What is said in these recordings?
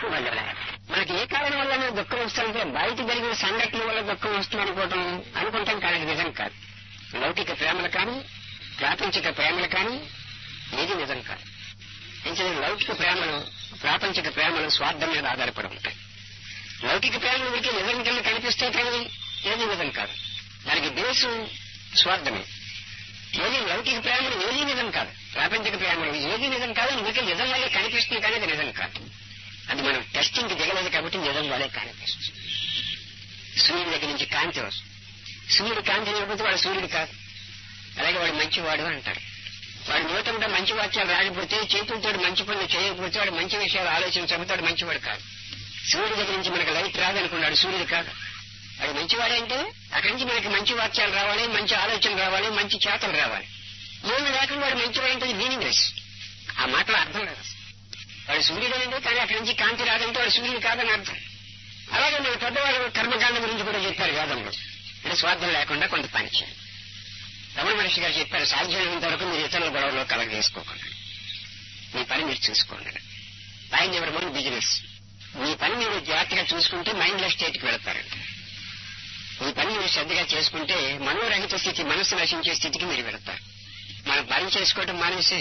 వల్ల మనకి ఏ కారణం వల్ల దుఃఖం వస్తుందంటే బయట జరిగిన సంఘటన వల్ల దుఃఖం వస్తుంది అనుకోవటం అనుకుంటాం కానీ అది నిజం కాదు లౌకిక ప్రేమలు కానీ ప్రాపంచిక ప్రేమలు కానీ ఏది నిజం కాదు ఎందుకంటే లౌకిక ప్రేమలు ప్రాపంచిక ప్రేమలు స్వార్థం మీద ఆధారపడి ఉంటాయి లౌకిక ప్రేమలు వీరికి నిజం కింద కనిపిస్తే కానీ ఏది నిజం కాదు దానికి బేసు స్వార్థమే ఏది లౌకిక ప్రేమలు ఏది నిజం కాదు ప్రాపంచిక ప్రేమలు ఏది నిజం కాదు మీకు నిజం వల్లే కనిపిస్తుంది కానీ అది నిజం కాదు అది మనం టెస్టింగ్ కి దిగలేదు కాబట్టి నిజం వల్లే కనిపిస్తుంది సూర్యుడి దగ్గర నుంచి కాంతి వస్తుంది సూర్యుడు కాంతి లేకపోతే వాడు సూర్యుడు కాదు అలాగే వాడు మంచివాడు అంటారు వాడు నూతంగా మంచి వాక్యాలు రాకపోతే చేతులతో మంచి పనులు చేయకపోతే వాడు మంచి విషయాలు ఆలోచించకపోతే వాడు మంచివాడు కాదు సూర్యుడి దగ్గర నుంచి మనకు లైట్ రాదనుకున్నాడు సూర్యుడు కాదు వాడు మంచివాడంటే అక్కడి నుంచి మనకి మంచి వాక్యాలు రావాలి మంచి ఆలోచన రావాలి మంచి చేతలు రావాలి ఏమి లేకుండా వాడు మంచివాడంటే మీనింగ్లెస్ ఆ మాటలో అర్థం లేదు అసలు. వాడు సూర్యుడు అంటే కానీ అక్కడి నుంచి కాంతి రాదంటే వాడు సూర్యుడు కాదని అర్థం అలాగే మన పెద్దవాళ్ళు కర్మకాండ గురించి కూడా చెప్పారు వేదంలో అంటే స్వార్థం లేకుండా కొంత పని చేయాలి రమణ మహర్షి గారు చెప్పారు సాధ్యమైనంత వరకు మీరు ఇతరుల గొడవలో కలగజేసుకోకుండా మీ పని మీరు చూసుకోండి మైండ్ ఎవరి ముందు బిజినెస్ మీ పని మీరు జాగ్రత్తగా చూసుకుంటే మైండ్లెస్ స్టేట్కి వెళతారండి మీ పని మీరు శ్రద్ధగా చేసుకుంటే మనోరహిత స్థితి మనస్సు నశించే స్థితికి మీరు వెళతారు మనం పని చేసుకోవటం మానేసి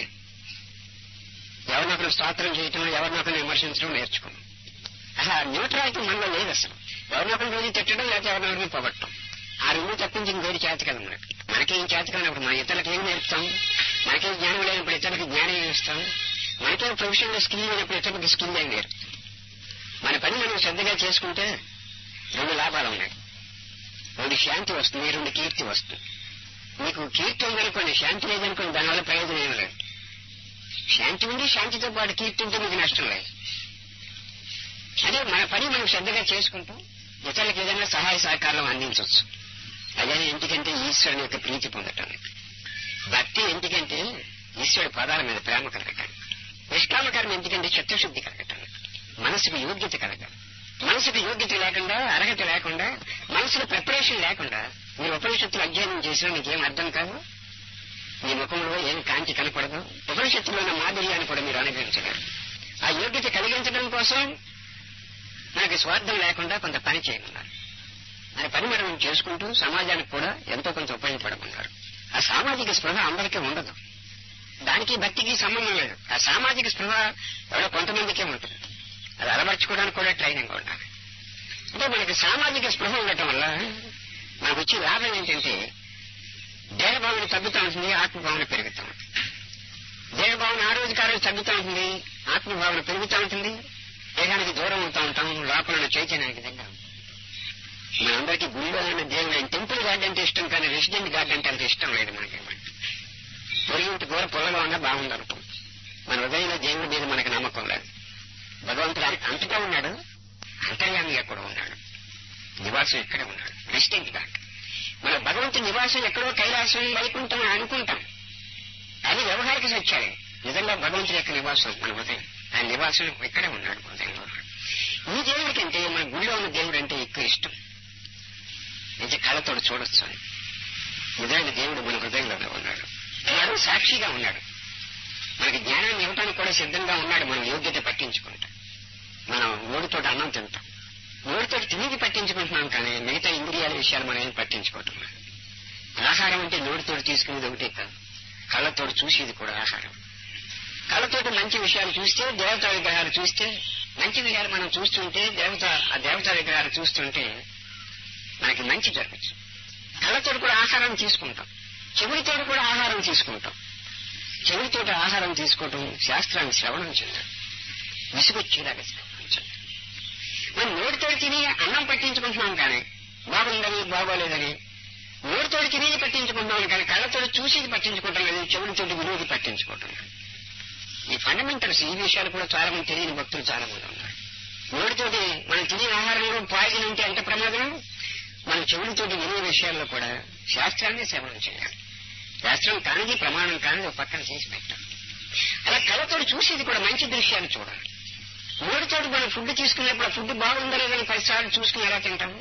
ఎవరినొకరు స్తోత్రం చేయటం ఎవరినొకరు విమర్శించడం నేర్చుకోండి అసలు ఆ న్యూట్రాలిటీ మనలో లేదు అసలు ఎవరినొకరు రోజు తిట్టడం లేకపోతే ఎవరినొకరిని పొగట్టడం ఆ రెండు తప్పించి ఇంకేది చేత కదా మనకి మనకేం చేత కానప్పుడు మన ఇతరులకు ఏం నేర్పుతాం మనకేం జ్ఞానం లేనప్పుడు ఇతరులకు జ్ఞానం ఏం ఇస్తాం మనకేం ప్రొఫెషనల్ స్కిల్ లేనప్పుడు ఇతరులకు స్కిల్ ఏం నేర్పుతాం మన పని మనం శ్రద్ధగా చేసుకుంటే రెండు లాభాలు ఉన్నాయి రెండు శాంతి వస్తుంది రెండు కీర్తి వస్తుంది మీకు కీర్తి ఉందనుకోండి శాంతి లేదనుకోండి దానివల్ల ప్రయోజనం ఏం లేదు శాంతి ఉండి శాంతితో పాటు కీర్తి ఉంటే మీకు నష్టం లేదు అదే మన పని మనం శ్రద్ధగా చేసుకుంటాం ఇతరులకు ఏదైనా సహాయ సహకారం అందించవచ్చు అదే ఎందుకంటే ఈశ్వరుని యొక్క ప్రీతి పొందటానికి భక్తి ఎందుకంటే ఈశ్వరుడి పదాల మీద ప్రేమ కలగటానికి నిష్కామకరం ఎందుకంటే చిత్తశుద్ధి కలగటానికి మనసుకు యోగ్యత కలగాలి మనసుకు యోగ్యత లేకుండా అర్హత లేకుండా మనసులో ప్రిపరేషన్ లేకుండా మీరు ఉపనిషత్తులు అధ్యయనం చేసినా మీకేం అర్థం కాదు మీ ముఖంలో ఏం కాంతి కనపడదు ఉపనిషత్తులో ఉన్న మాధుర్యాన్ని కూడా మీరు అనుభవించలేరు ఆ యోగ్యత కలిగించడం కోసం మనకి స్వార్థం లేకుండా కొంత పని చేయమన్నారు మన పని మనం చేసుకుంటూ సమాజానికి కూడా ఎంతో కొంత ఉపయోగపడమన్నారు ఆ సామాజిక స్పృహ అందరికీ ఉండదు దానికి భక్తికి సంబంధం లేదు ఆ సామాజిక స్పృహ ఎవరో కొంతమందికే ఉంటుంది అది అలవర్చుకోవడానికి కూడా ట్రైనింగ్ ఉండాలి అంటే మనకి సామాజిక స్పృహ ఉండటం వల్ల మనకు వచ్చే లాభం ఏంటంటే దేహభావన తగ్గుతూ ఉంటుంది ఆత్మభావన పెరుగుతూ ఉంటుంది దేహభావన ఆ రోజు కారోజు తగ్గుతూ ఉంటుంది ఆత్మభావన పెరుగుతూ ఉంటుంది దేహానికి దూరం అవుతూ ఉంటాం లోపల ఉన్న చైతన్యానికి దగ్గర ఉంటాం. మనందరికీ గుళ్ళో ఉన్న దేవుడు టెంపుల్ గార్డ్ అంటే ఇష్టం కానీ రెసిడెంట్ గార్డ్ అంటే అంత ఇష్టం లేదు మనకేమంటే పొరిగింటి కూర పొల్లగా ఉన్నా బాగుందనుకో మన హృదయంలో దేవుడి మీద మనకు నమ్మకం లేదు భగవంతుడు అంత- అంతటా ఉన్నాడు అంతర్యామిగా కూడా ఉన్నాడు నివాసం ఇక్కడే ఉన్నాడు రెసిడెంట్ గార్డ్ మన భగవంతుడి నివాసం ఎక్కడో కైలాసం వైకుంఠం అని అనుకుంటాం అది వ్యవహారిక సత్యాలే నిజంగా భగవంతుడి యొక్క నివాసం మన హృదయం ఆయన నివాసం ఇక్కడే ఉన్నాడు హృదయంలో ఉన్నాడు ఈ దేవుడి కంటే మన గుడిలో ఉన్న దేవుడు అంటే ఎక్కువ ఇష్టం నిజ కళ్ళతోడు చూడొచ్చు అని నిజమైన దేవుడు మన హృదయంలోనే ఉన్నాడు వాడు సాక్షిగా ఉన్నాడు మనకి జ్ఞానాన్ని ఇవ్వటానికి కూడా సిద్ధంగా ఉన్నాడు మనం యోగ్యత పట్టించుకుంటాం మనం నోటితోటి అన్నం తింటాం నోటితోటి తిరిగి పట్టించుకుంటున్నాం కానీ మిగతా ఇంద్రియాల విషయాలు మనం ఏం పట్టించుకోవటం లేదు. ఆహారం అంటే నోటితోటి తీసుకునేది ఒకటే కాదు కళ్ళతోటి చూసేది కూడా ఆహారం కళ్ళతోటి మంచి విషయాలు చూస్తే దేవతా విగ్రహాలు చూస్తే మంచి విషయాలు మనం చూస్తుంటే దేవత ఆ దేవతా విగ్రహాలు చూస్తుంటే మనకి మంచి జరగచ్చు కళ్ళతోటి కూడా ఆహారం తీసుకుంటాం చెవులతోటి కూడా ఆహారం తీసుకుంటాం చెవులతోటి ఆహారం తీసుకోవటం శాస్త్రాన్ని శ్రవణం చేయడం విసుగొచ్చేలాగా శ్రవణం చేయడం మనం నోటితోటి తిని అన్నం పట్టించుకుంటున్నాం కానీ బాగుందని బాగోలేదని నోటితోటి తినేది పట్టించుకుంటున్నాం కానీ కళ్ళతోటి చూసేది పట్టించుకోవటం లేదు చెవులతోటి వినేది పట్టించుకోవటం లేదు ఈ ఫండమెంటల్స్ ఈ విషయాలు కూడా చాలా మంది తెలియని భక్తులు చాలా మంది ఉన్నారు నోటితోటి మనం తినే ఆహారంలో పాయిజన్ ఉంటే ఎంత ప్రమాదం మన చెవులతోటి వినే విషయాల్లో కూడా శాస్త్రాన్ని శ్రవణం చేయాలి శాస్త్రం కానిది ప్రమాణం కానిది ఒక పక్కన చేసి పెట్టాలి అలా కళ్ళతోటి చూసేది కూడా మంచి దృశ్యాలు చూడాలి నోటితోటి మనం ఫుడ్ తీసుకునేప్పుడు ఆ ఫుడ్ బాగుందా లేదని పదిసార్లు చూసుకుని ఎలా తింటాము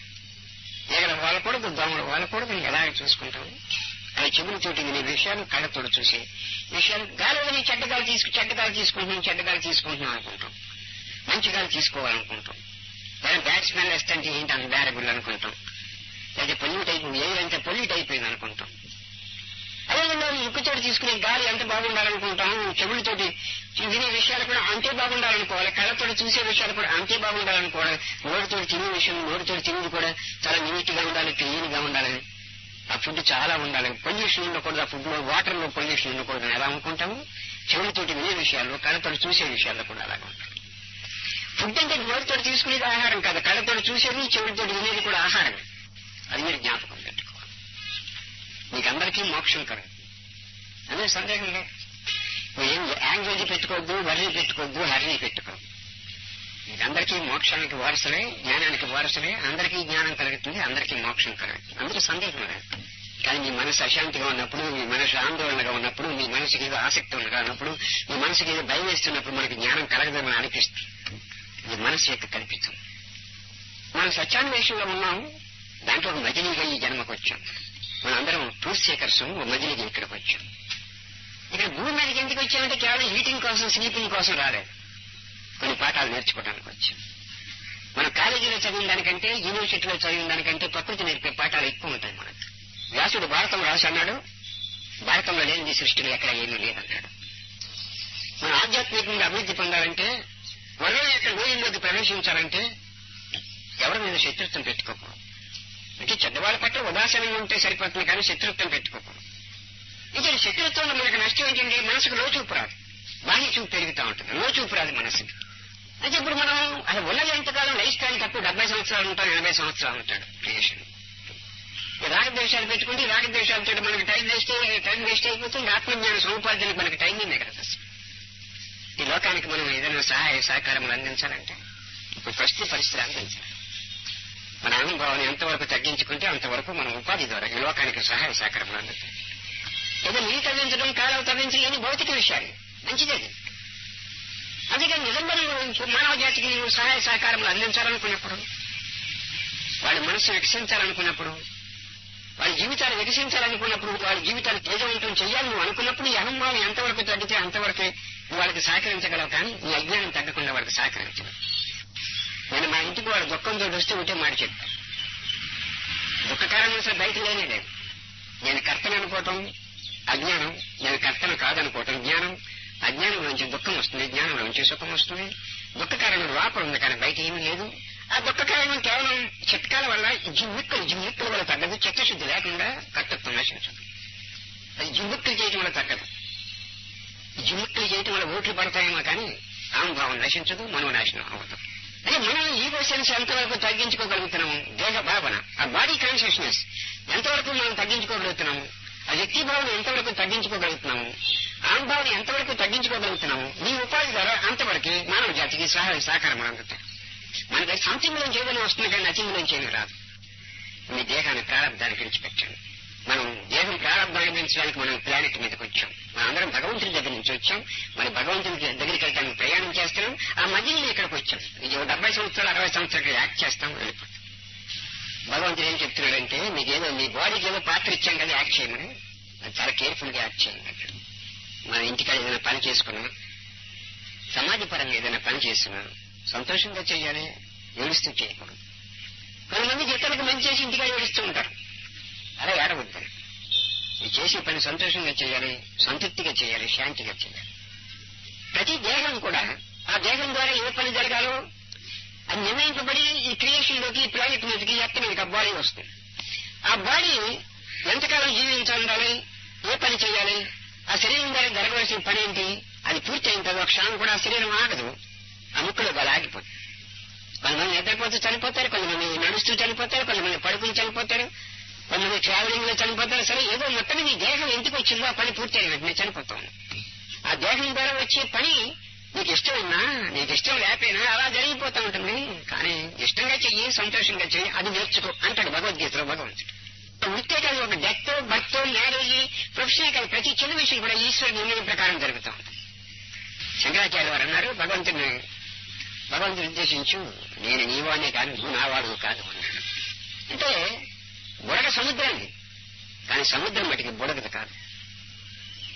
ఈగల వాళ్ళకూడదు దోమలు వాళ్ళకూడదు ఎలాగ చూసుకుంటాము అవి చెవులతోటి వినే విషయాలు కళ్ళతోటి చూసే విషయాలు గాలి వదిలి చెడ్డగాలు తీసుకు చెడ్డగాలు తీసుకుంటున్నాం చెడ్డగాలు తీసుకుంటున్నాం అనుకుంటాం మంచి గాలి తీసుకోవాలనుకుంటాం లేదా బ్యాడ్ స్మెల్ వేస్తే ఏంటి అంత బేరగుళ్ళు అనుకుంటాం లేదా పొల్యూట్ అయిపోయింది ఎయిర్ అంతా పొల్యూట్ అయిపోయింది అనుకుంటాం అదేవిధంగా ముక్కుతోటి తీసుకునే గాలి ఎంత బాగుండాలనుకుంటాం చెవులతోటి వినే విషయాలు కూడా అంతే బాగుండాలనుకోవాలి కళ్ళతోటి చూసే విషయాలు కూడా అంతే బాగుండాలనుకోవాలి నోటితోటి తినే విషయం నోటితోటి తినేది కూడా చాలా నీట్ గా ఉండాలి క్లీన్ గా ఉండాలని ఆ ఫుడ్ చాలా ఉండాలి పొల్యూషన్ ఉండకూడదు ఆ ఫుడ్ లో వాటర్ లో పొల్యూషన్ ఉండకూడదు అని ఎలా అనుకుంటాము చెవులతోటి వినే విషయాల్లో కళ్ళతోటి చూసే విషయాల్లో కూడా అలాగే ఉంటాం ఫుడ్ అంటే నోటితోటి తీసుకునేది ఆహారం కాదు కళ్ళతోటి చూసేది చెవులతోటి వినేది కూడా ఆహారం అది మీరు జ్ఞాపకం పెట్టుకోవాలి మీకు అందరికీ మోక్షం కలదు అదే సందేహం లేదు ఏం యాంగ్జైటీ పెట్టుకోవద్దు వర్రీ పెట్టుకోవద్దు హర్రీ పెట్టుకోవద్దు మీకందరికీ మోక్షానికి వారసులే జ్ఞానానికి వారసులే అందరికీ జ్ఞానం కలుగుతుంది అందరికీ మోక్షం కలుగుతుంది అందరూ సందేహం లేదు కానీ మీ మనసు అశాంతిగా ఉన్నప్పుడు మీ మనసు ఆందోళనగా ఉన్నప్పుడు మీ మనసుకి ఏదో ఆసక్తి ఉండగా ఉన్నప్పుడు మీ మనసుకి ఏదో భయం వేస్తున్నప్పుడు మనకి జ్ఞానం కలగదని అనిపిస్తుంది ఇది మనసు యొక్క కల్పితం మనం సత్యాన్వేషంలో ఉన్నాం దాంట్లో ఒక మజిలీగా ఈ జన్మకు వచ్చాం మనందరం ట్రూత్ సేకర్స్ ఒక మజిలీగా ఇక్కడికి వచ్చాం ఇక్కడ భూమి మీదకి ఎందుకు వచ్చామంటే కేవలం హీటింగ్ కోసం స్లీపింగ్ కోసం రాలేదు కొన్ని పాఠాలు నేర్చుకోవడానికి వచ్చాం మనం కాలేజీలో చదివిన దానికంటే యూనివర్సిటీలో చదివిన దానికంటే ప్రకృతి నేర్పే పాఠాలు ఎక్కువ ఉంటాయి మనకు వ్యాసుడు భారతం రాసి అన్నాడు భారతంలో లేనిది సృష్టిలో ఎక్కడ ఏమీ లేదన్నాడు మనం ఆధ్యాత్మికంగా అభివృద్ధి పొందాలంటే వరద యొక్క వేయంలోకి ప్రవేశించాలంటే ఎవరి మీద శత్రుత్వం పెట్టుకోకూడదు అంటే చెడ్డవాళ్ళ పట్ల ఉదాసీనంగా ఉంటే సరిపోతుంది కానీ శత్రుత్వం పెట్టుకోకూడదు ఇక శత్రుత్వంలో మనకు నష్టం ఏంటంటే మనసుకు లోచూపు రాదు బాహ్య చూపు పెరుగుతూ ఉంటుంది లోచూపు రాదు మనసుకి అంటే ఇప్పుడు మనం అసలు ఉన్నది ఎంతకాలం లైఫ్ స్టైల్ తక్కువ డెబ్బై సంవత్సరాలు ఉంటాం ఎనభై సంవత్సరాలు ఉంటాడు క్రియేషన్ రాగద్వేషాలు పెట్టుకుంటే రాగద్వేషాలతో మనకి టైం వేస్ట్ టైం వేస్ట్ అయిపోతుంది ఆత్మజ్ఞాన సముపార్జనకి మనకి టైం మిగలదు అసలు ఈ లోకానికి మనం ఏదైనా సహాయ సహకారములు అందించాలంటే ఇప్పుడు ప్రస్తుత పరిస్థితులు అందించాలి మన అనుభవాన్ని ఎంతవరకు తగ్గించుకుంటే అంతవరకు మనం ఉపాధి ద్వారా ఈ లోకానికి సహాయ సహకారములు అందించాలి ఏదో నీళ్ళు తగ్గించడం కాలువ తగ్గించడం ఇవన్నీ భౌతిక విషయాలు మంచిదే అది. అందుకని నిజంగా నువ్వు మానవ జాతికి నువ్వు సహాయ సహకారములు అందించాలనుకున్నప్పుడు వాళ్ళ మనస్సు వికసించాలనుకున్నప్పుడు వాళ్ళ జీవితాలు వికసించాలనుకున్నప్పుడు వాళ్ళ జీవితాలు తేజవంతం చేయాలి నువ్వు అనుకున్నప్పుడు ఈ అహంభావం ఎంతవరకు తగ్గితే అంతవరకే నువ్వు వాళ్ళకి సహకరించగలవు కానీ నీ అజ్ఞానం తగ్గకుండా వాళ్ళకి సహకరించగలవు నేను మా ఇంటికి వాడు దుఃఖంతో వస్తే ఉంటే మాట చెప్పాను దుఃఖ కారణం అసలు బయట లేనే లేదు నేను కర్తను అనుకోవటం అజ్ఞానం నేను కర్తను కాదనుకోవటం జ్ఞానం అజ్ఞానం నుంచి దుఃఖం వస్తుంది జ్ఞానం నుంచి సుఖం వస్తుంది దుఃఖ కారణం లోపల ఉంది కానీ బయట ఏమీ లేదు ఆ దుఃఖ కారణం కేవలం చిట్కాల వల్ల జిమ్మిక్కులు జిమ్మిక్కుల వల్ల తగ్గదు చిత్తశుద్ధి లేకుండా కర్తత్వం నశించదు అది జిమ్మిక్కులు చేయటం వల్ల తగ్గదు జిమ్మిక్కులు చేయటం వల్ల ఓట్లు పడతాయేమో కానీ ఆమభావం నశించదు మనోనాశనం అవ్వదు అంటే మనం ఈగో సెన్స్ ఎంతవరకు తగ్గించుకోగలుగుతున్నాము దేహ భావన ఆ బాడీ కాన్షియస్నెస్ ఎంతవరకు మనం తగ్గించుకోగలుగుతున్నాము ఆ వ్యక్తి భావన ఎంతవరకు తగ్గించుకోగలుగుతున్నాము ఆంభావన ఎంతవరకు తగ్గించుకోగలుగుతున్నాము నీ ఉపాధి ద్వారా అంతవరకు మానవ జాతికి సహాయ సహకారం అందుతాయి మనకి సంథింగ్ నుంచి ఏదైనా వస్తుంది కానీ నథింగ్ నుంచి ఏమీ రాదు మీ దేహాన్ని ప్రారంభానికి విడిచిపెట్టండి మనం దేహం ప్రారంభాన్ని పెంచడానికి మనం ప్లానెట్ మీదకి వచ్చాం మనం అందరం భగవంతుడి దగ్గర నుంచి వచ్చాం మరి భగవంతుడి దగ్గరికి వెళ్ళడానికి ప్రయాణం చేస్తున్నాం ఆ మధ్యలో ఇక్కడికి వచ్చాం ఇది ఓ డెబ్బై సంవత్సరాలు అరవై సంవత్సరాలు యాక్ట్ చేస్తాం వెళ్ళిపోతాం భగవంతుడు ఏం చెప్తున్నాడంటే మీకేదో మీ బాడీకి ఏదో పాత్ర ఇచ్చాం కదా యాక్ట్ చేయమని అది చాలా కేర్ఫుల్ గా యాక్ట్ చేయండి అక్కడ మన ఇంటికాడ ఏదైనా పని చేసుకున్నా సమాజపరంగా ఏదైనా పని చేసినా సంతోషంగా చేయాలి ఏడుస్తూ చేయకూడదు కొంతమంది ఇతరులకు మంచి చేసి ఇంటికాడ ఏడుస్తూ ఉంటారు అలా ఏడవద్దు ఈ చేసే పని సంతోషంగా చేయాలి సంతృప్తిగా చేయాలి శాంతిగా చేయాలి ప్రతి దేహం కూడా ఆ దేహం ద్వారా ఏ పని జరగాలో అది నిర్ణయించబడి ఈ క్రియేషన్ లోకి ఈ ప్లానెట్ మీదకి ఎత్త మీదకి ఆ బాడీ వస్తుంది ఆ బాడీ ఎంతకాలం జీవించాలి ఏ పని చేయాలి ఆ శరీరం ద్వారా జరగవలసిన పని ఏంటి అది పూర్తి అయిన తర్వాత ఒక క్షణం కూడా ఆ శరీరం ఆగదు ఆ ముక్కులో గల ఆగిపోతుంది కొంతమంది నిద్రపోతూ చనిపోతారు కొంతమంది నడుస్తూ చనిపోతారు కొంతమంది పడుకుని చనిపోతారు కొంతమంది ట్రావెలింగ్ లో చనిపోతారు సరే ఏదో మొత్తం నీ దేహం ఎందుకు వచ్చిందో ఆ పని పూర్తి అయిన వెంటనే చనిపోతాను ఆ దేహం ద్వారా వచ్చే పని నీకు ఇష్టమైనా నీకు ఇష్టం లేకపోయినా అలా జరిగిపోతా ఉంటుంది కానీ ఇష్టంగా చెయ్యి సంతోషంగా చెయ్యి అది నేర్చుకో అంటాడు భగవద్గీతలో భగవంతుడు వృత్తే కాదు ఒక డెత్ బర్త్ మ్యారేజ్ ప్రొఫెషన్ కాదు ప్రతి చిన్న విషయం కూడా ఈశ్వరుడు నిర్ణయం ప్రకారం జరుగుతూ ఉంటుంది శంకరాచార్య వారు అన్నారు భగవంతుని భగవంతుని ఉద్దేశించు నేను నీవానే కాదు నువ్వు నావాడు కాదు అన్నాడు అంటే బుడగ సముద్రాన్ని కానీ సముద్రం మటుకి బుడగది కాదు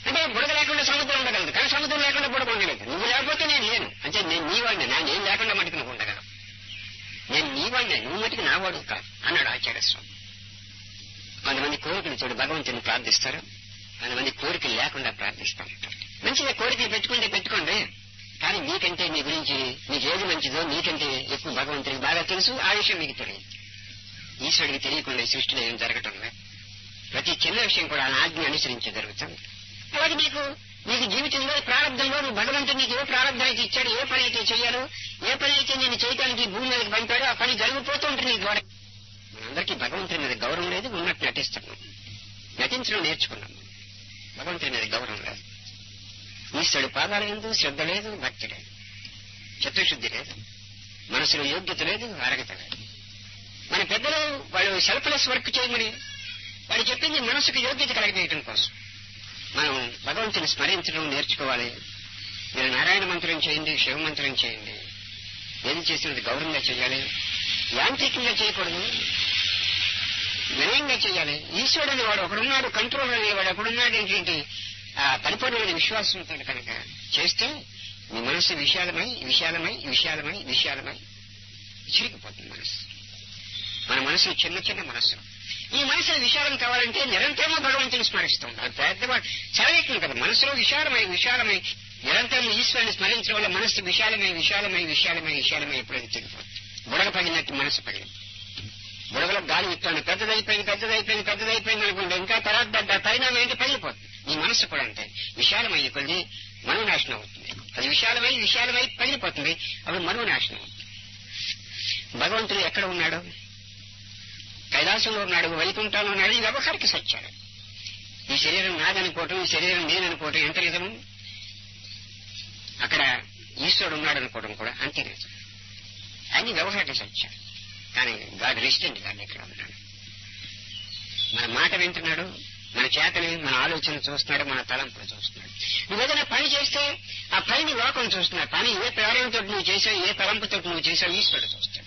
అంటే బుడగ లేకుండా సముద్రం ఉండగలదు కానీ సముద్రం లేకుండా బుడగ ఉండలేదు నువ్వు లేకపోతే నేను లేను అంటే నేను నీ వాడిని నా నేను లేకుండా మటుకు నువ్వు ఉండగలవు నేను నీ వాడిని నువ్వు మటుకు నా వాడు కాదు అన్నాడు ఆచార్య స్వామి కొంతమంది కోరికలు చూడు భగవంతుని ప్రార్థిస్తారు కొంతమంది కోరికలు లేకుండా ప్రార్థిస్తారు మంచిగా కోరికలు పెట్టుకుంటే పెట్టుకోండి కానీ నీకంటే నీ గురించి నీకు ఏది మంచిదో నీకంటే ఎక్కువ భగవంతునికి బాగా తెలుసు ఆ విషయం మీకు తెలియదు ఈశ్వరుడికి తెలియకుండా ఈ సృష్టిలో ఏం జరగటం లేదు ప్రతి చిన్న విషయం కూడా ఆ ఆజ్ఞ అనుసరించే జరుగుతుంది అలాగే నీకు నీకు జీవితంలో ప్రారంభంలో నువ్వు భగవంతుడు నీకు ఏ ప్రారంభం అయితే ఇచ్చాడు ఏ పని అయితే చేయాలో ఏ పని అయితే నేను చేయడానికి భూమి మీదకి పంపాడో ఆ పని జరిగిపోతూ ఉంటుంది నీ ద్వారా మనందరికీ భగవంతుని మీద గౌరవం లేదు ఉన్నట్టు నటిస్తున్నాం నటించడం నేర్చుకున్నాం భగవంతుని మీద గౌరవం లేదు ఈశ్వరుడు పాదాల ఎందు శ్రద్ధ లేదు భక్తి లేదు చిత్తశుద్ధి లేదు మనసులో యోగ్యత లేదు అరగత లేదు మన పెద్దలు వాళ్ళు సెల్ఫ్లెస్ వర్క్ చేయమని వాళ్ళు చెప్పింది మనసుకు యోగ్యత కలిగేయటం కోసం మనం భగవంతుని స్మరించడం నేర్చుకోవాలి మీరు నారాయణ మంత్రం చేయండి శివ మంత్రం చేయండి ఏది చేసినది గౌరవంగా చేయాలి యాంత్రికంగా చేయకూడదు వినయంగా చేయాలి ఈశ్వరుడు అనేవాడు ఒకడున్నాడు కంట్రోల్ అనేవాడు ఒకడున్నాడు ఏంటి ఆ పరిపూర్ణమైన విశ్వాసంతో కనుక చేస్తే మీ మనసు విశాలమై విశాలమై విశాలమై విశాలమై చిరిగిపోతుంది మనసు మన మనసు చిన్న చిన్న మనస్సు ఈ మనసు విశాలం కావాలంటే నిరంతరము భగవంతుని స్మరిస్తూ ఉండాలి పెద్దవాడు చదవేస్తుంది కదా మనసులో విశాలమై విశాలమై నిరంతరం ఈశ్వరుని స్మరించడం వల్ల మనసు విశాలమై విశాలమై విశాలమై విశాలమై ఎప్పుడైతే చెడిపోతుంది బుడగ పగిలినట్టు మనసు పగిలింది బుడగలో గాలి ఇస్తాను పెద్దదైపోయింది పెద్దదైపోయింది పెద్దదైపోయింది అనుకుంటే ఇంకా తర్వాత దాని పరిణామం ఏంటి పగిలిపోతుంది నీ మనసు కూడా అంతే విశాలమయ్యే కొద్ది మనోనాశనం అవుతుంది అది విశాలమై విశాలమై పగిలిపోతుంది అప్పుడు మనోనాశనం అవుతుంది భగవంతుడు ఎక్కడ ఉన్నాడు కైలాసంలో ఉన్నాడు వైకుంఠంలో ఉన్నాడు ఈ వ్యవహారిక సత్యాలు ఈ శరీరం నాదనుకోవటం ఈ శరీరం నేననుకోవటం ఎంత నిజము అక్కడ ఈశ్వరుడు ఉన్నాడు అనుకోవడం కూడా అంతే నిజం అన్ని వ్యవహారిక సత్యాలు కానీ గాడ్ రెసిడెంట్ గాడ్ ఎక్కడ ఉన్నాడు మన మాట వింటున్నాడు మన చేతని మన ఆలోచన చూస్తున్నాడు మన తలంపులు చూస్తున్నాడు నువ్వు ఏదైనా పని చేస్తే ఆ పనిని లోకం చూస్తున్నాడు పని ఏ ప్రేరణతో నువ్వు చేసావు ఏ తలంపుతో నువ్వు చేసావు ఈశ్వరుడు చూస్తాడు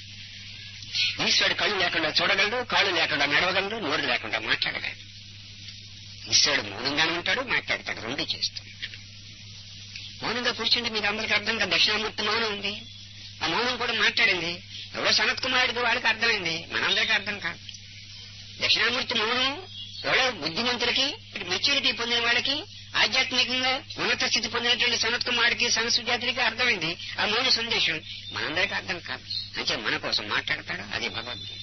ఈశ్వరుడు కళ్ళు లేకుండా చూడగలడు కాళ్ళు లేకుండా నడవగలడు నోరు లేకుండా మాట్లాడగలడు ఈశ్వరుడు మౌనంగానే ఉంటాడు మాట్లాడతాడు రెండు చేస్తూ ఉంటాడు మౌనంగా కూర్చుంటే మీకు అందరికీ అర్థం కాదు దక్షిణామూర్తి మౌనం ఉంది ఆ మౌనం కూడా మాట్లాడింది ఎవరో సనత్ కుమారుడికి వాళ్ళకి అర్థమైంది మనందరికీ అర్థం కాదు దక్షిణామూర్తి మౌనం ఎవరో బుద్ధిమంతులకి మెచ్యూరిటీ పొందిన వాళ్ళకి ఆధ్యాత్మికంగా ఉన్నత స్థితి పొందినటువంటి సనత్ కుమార్కి సంస్కృతికి అర్థమైంది ఆ మౌన సందేశం మనందరికీ అర్థం కాదు అంటే మన కోసం మాట్లాడతాడు అది భగవద్గీత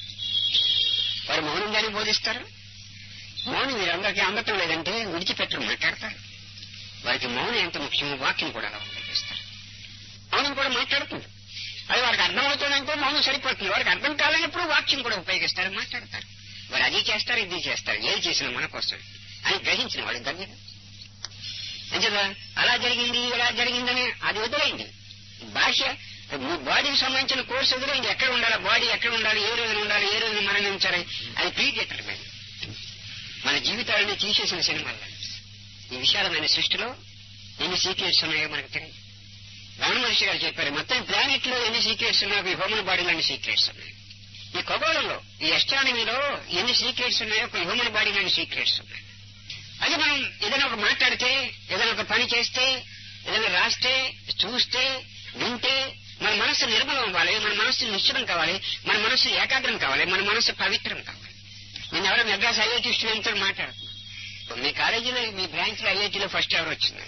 వారు మౌనంగానే బోధిస్తారు మౌనం మీరందరికీ అందటం లేదంటే విడిచిపెట్టరు మాట్లాడతారు వారికి మౌనం ఎంత ముఖ్యమో వాక్యం కూడా అలా ఉపయోగిస్తారు మౌనం కూడా మాట్లాడుతుంది అది వారికి అర్థమవుతుందంటే మౌనం సరిపోతుంది వారికి అర్థం కాలేనప్పుడు వాక్యం కూడా ఉపయోగిస్తారు మాట్లాడతారు వారు అది చేస్తారు ఇది చేస్తారు ఏది చేసినా మన కోసం అని గ్రహించిన వాడు దగ్గర అంచేదా అలా జరిగింది ఇలా జరిగిందని అది వదిలేయండి భాష మీ బాడీకి సంబంధించిన కోర్సు వదిలేయండి ఎక్కడ ఉండాలి బాడీ ఎక్కడ ఉండాలి ఏ రోజున ఉండాలి ఏ రోజున మరణించాలి అది ప్రీడేటర్ మీద మన జీవితాలని తీసేసిన సినిమాలు ఈ విశాలమైన సృష్టిలో ఎన్ని సీక్రెట్స్ ఉన్నాయో మనకు తెలియదు రమణ మహర్షి గారు చెప్పారు మొత్తం ప్లానెట్ లో ఎన్ని సీక్రెట్స్ ఉన్నాయో ఈ హ్యూమన్ బాడీలో ఎన్ని సీక్రెట్స్ ఉన్నాయి ఈ ఖగోళంలో ఈ ఎస్ట్రానమీలో ఎన్ని సీక్రెట్స్ ఉన్నాయో ఒక హ్యూమన్ బాడీలో ఎన్ని సీక్రెట్స్ ఉన్నాయి అది మనం ఏదైనా ఒక మాట్లాడితే ఏదైనా ఒక పని చేస్తే ఏదైనా రాస్తే చూస్తే వింటే మన మనసు నిర్మలం అవ్వాలి మన మనసు నిశ్చలం కావాలి మన మనసు ఏకాగ్రం కావాలి మన మనసు పవిత్రం కావాలి నేను ఎవరో మెడ్రాస్ ఐఐటి స్టూడెంట్ తో మాట్లాడుతున్నాను మీ కాలేజీలో మీ బ్రాంచ్ లో ఐఐటీలో ఫస్ట్ ఎవరు వచ్చింది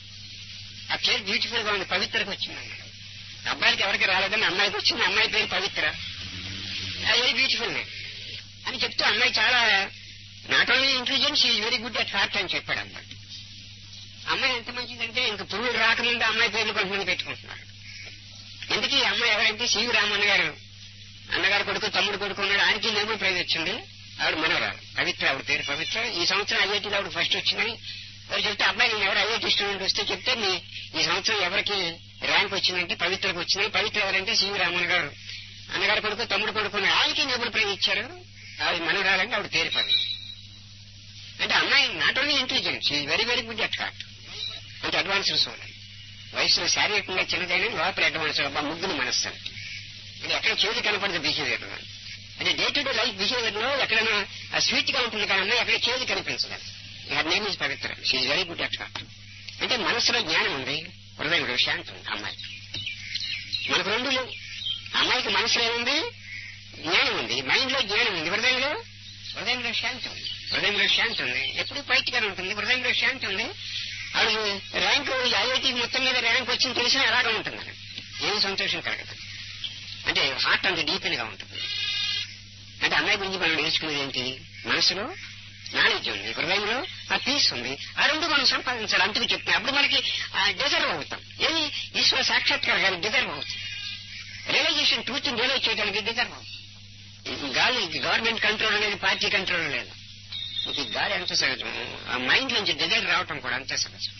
ఆ పేరు బ్యూటిఫుల్ గా ఉంది పవిత్రకు వచ్చింది అన్నాడు అబ్బాయికి ఎవరికి రాలేదని అమ్మాయికి వచ్చింది అమ్మాయి పేరు పవిత్ర వెరీ బ్యూటిఫుల్ నేమ్ అని చెప్తూ అమ్మాయి చాలా నాట్ ఓన్లీ ఇంటెలిజెన్స్ ఈ వెరీ గుడ్ అట్ హార్ట్ అని చెప్పాడు అమ్మాయి అమ్మాయి ఎంత మంచిదంటే ఇంక పువ్వులు రాకముందు అమ్మాయి పేర్లు కొంతమంది పెట్టుకుంటున్నారు ఎందుకు ఈ అమ్మాయి ఎవరంటే సివి రామన్న గారు అన్నగారు కొడుకు తమ్ముడు కొడుకు ఉన్నాడు ఆయనకి నోబెల్ ప్రైజ్ వచ్చింది ఆవిడ మనవరాలు పవిత్ర ఆవిడ పేరు పవిత్ర ఈ సంవత్సరం ఐఐటీలో ఆవిడ ఫస్ట్ వచ్చిందని వారు చెప్తే అబ్బాయి నేను ఎవరు ఐఐటీ స్టూడెంట్ వస్తే చెప్తే మీ ఈ సంవత్సరం ఎవరికి ర్యాంక్ వచ్చిందంటే పవిత్రకు వచ్చిందని పవిత్ర ఎవరంటే సివి రామన్ గారు అన్నగారు కొడుకు తమ్ముడు కొడుకు ఉన్నాడు. ఆయనకి నోబెల్ ప్రైజ్ ఇచ్చారు ఆవిడ మనవరాలంటే ఆవిడ పేరు పవిత్ర అంటే అమ్మాయి నాట్ ఓన్లీ ఇంటెలిజెంట్ ఈ very very good at heart అంటే అడ్వాన్స్డ్ సోల్ వయసులో శారీరకంగా చిన్నదైన లోపల అడ్వాన్స్ అబ్బా ముగ్గురు మనస్సు అంటే ఎక్కడ చేతి కనపడదు బిహేవియర్ లో అంటే day to day life behaviour లో ఎక్కడైనా ఆ స్వీట్ గా ఉంటుంది కానీ ఎక్కడ చేతి కనిపించదు her name is Pavitra she very good at heart అంటే మనసులో జ్ఞానం ఉంది హృదయంలో శాంతి ఉంది అమ్మాయికి మనకు రెండు లేవు అమ్మాయికి మనసులో ఏముంది జ్ఞానం ఉంది మైండ్ లో జ్ఞానం ఉంది హృదయంలో హృదయంలో శాంతి ఉంది హృదయంలో శాంతి ఉంది ఎప్పుడు బయటగానే ఉంటుంది హృదయంలో శాంతి ఉంది ఆవిడ ర్యాంక్ ఐఐటి మొత్తం మీద ర్యాంక్ వచ్చింది తెలిసినా అలాగే ఉంటుంది ఏం సంతోషం కలగదు అంటే హార్ట్ అంత డీపెన్ గా ఉంటుంది అంటే అమ్మాయి గురించి మనం నేర్చుకునేది ఏంటి మనసులో నాలెడ్జ్ ఉంది హృదయంలో ఆ పీస్ ఉంది ఆ రెండు మనం సంపాదించాలి అందుకు చెప్తాం అప్పుడు మనకి డిజర్వ్ అవుతాం ఏది ఈశ్వర సాక్షాత్కారం డిజర్వ్ అవుతాం రియలైజేషన్ ట్రూత్ రియలైజ్ చేయడానికి డిజర్వ్ అవుతాం ఈ గాలి గవర్నమెంట్ కంట్రోల్ అనేది పార్టీ కంట్రోల్ లేదు ఇది గాలి ఎంత సహజం ఆ మైండ్ నుంచి డిజైర్ రావటం కూడా అంతే సహజం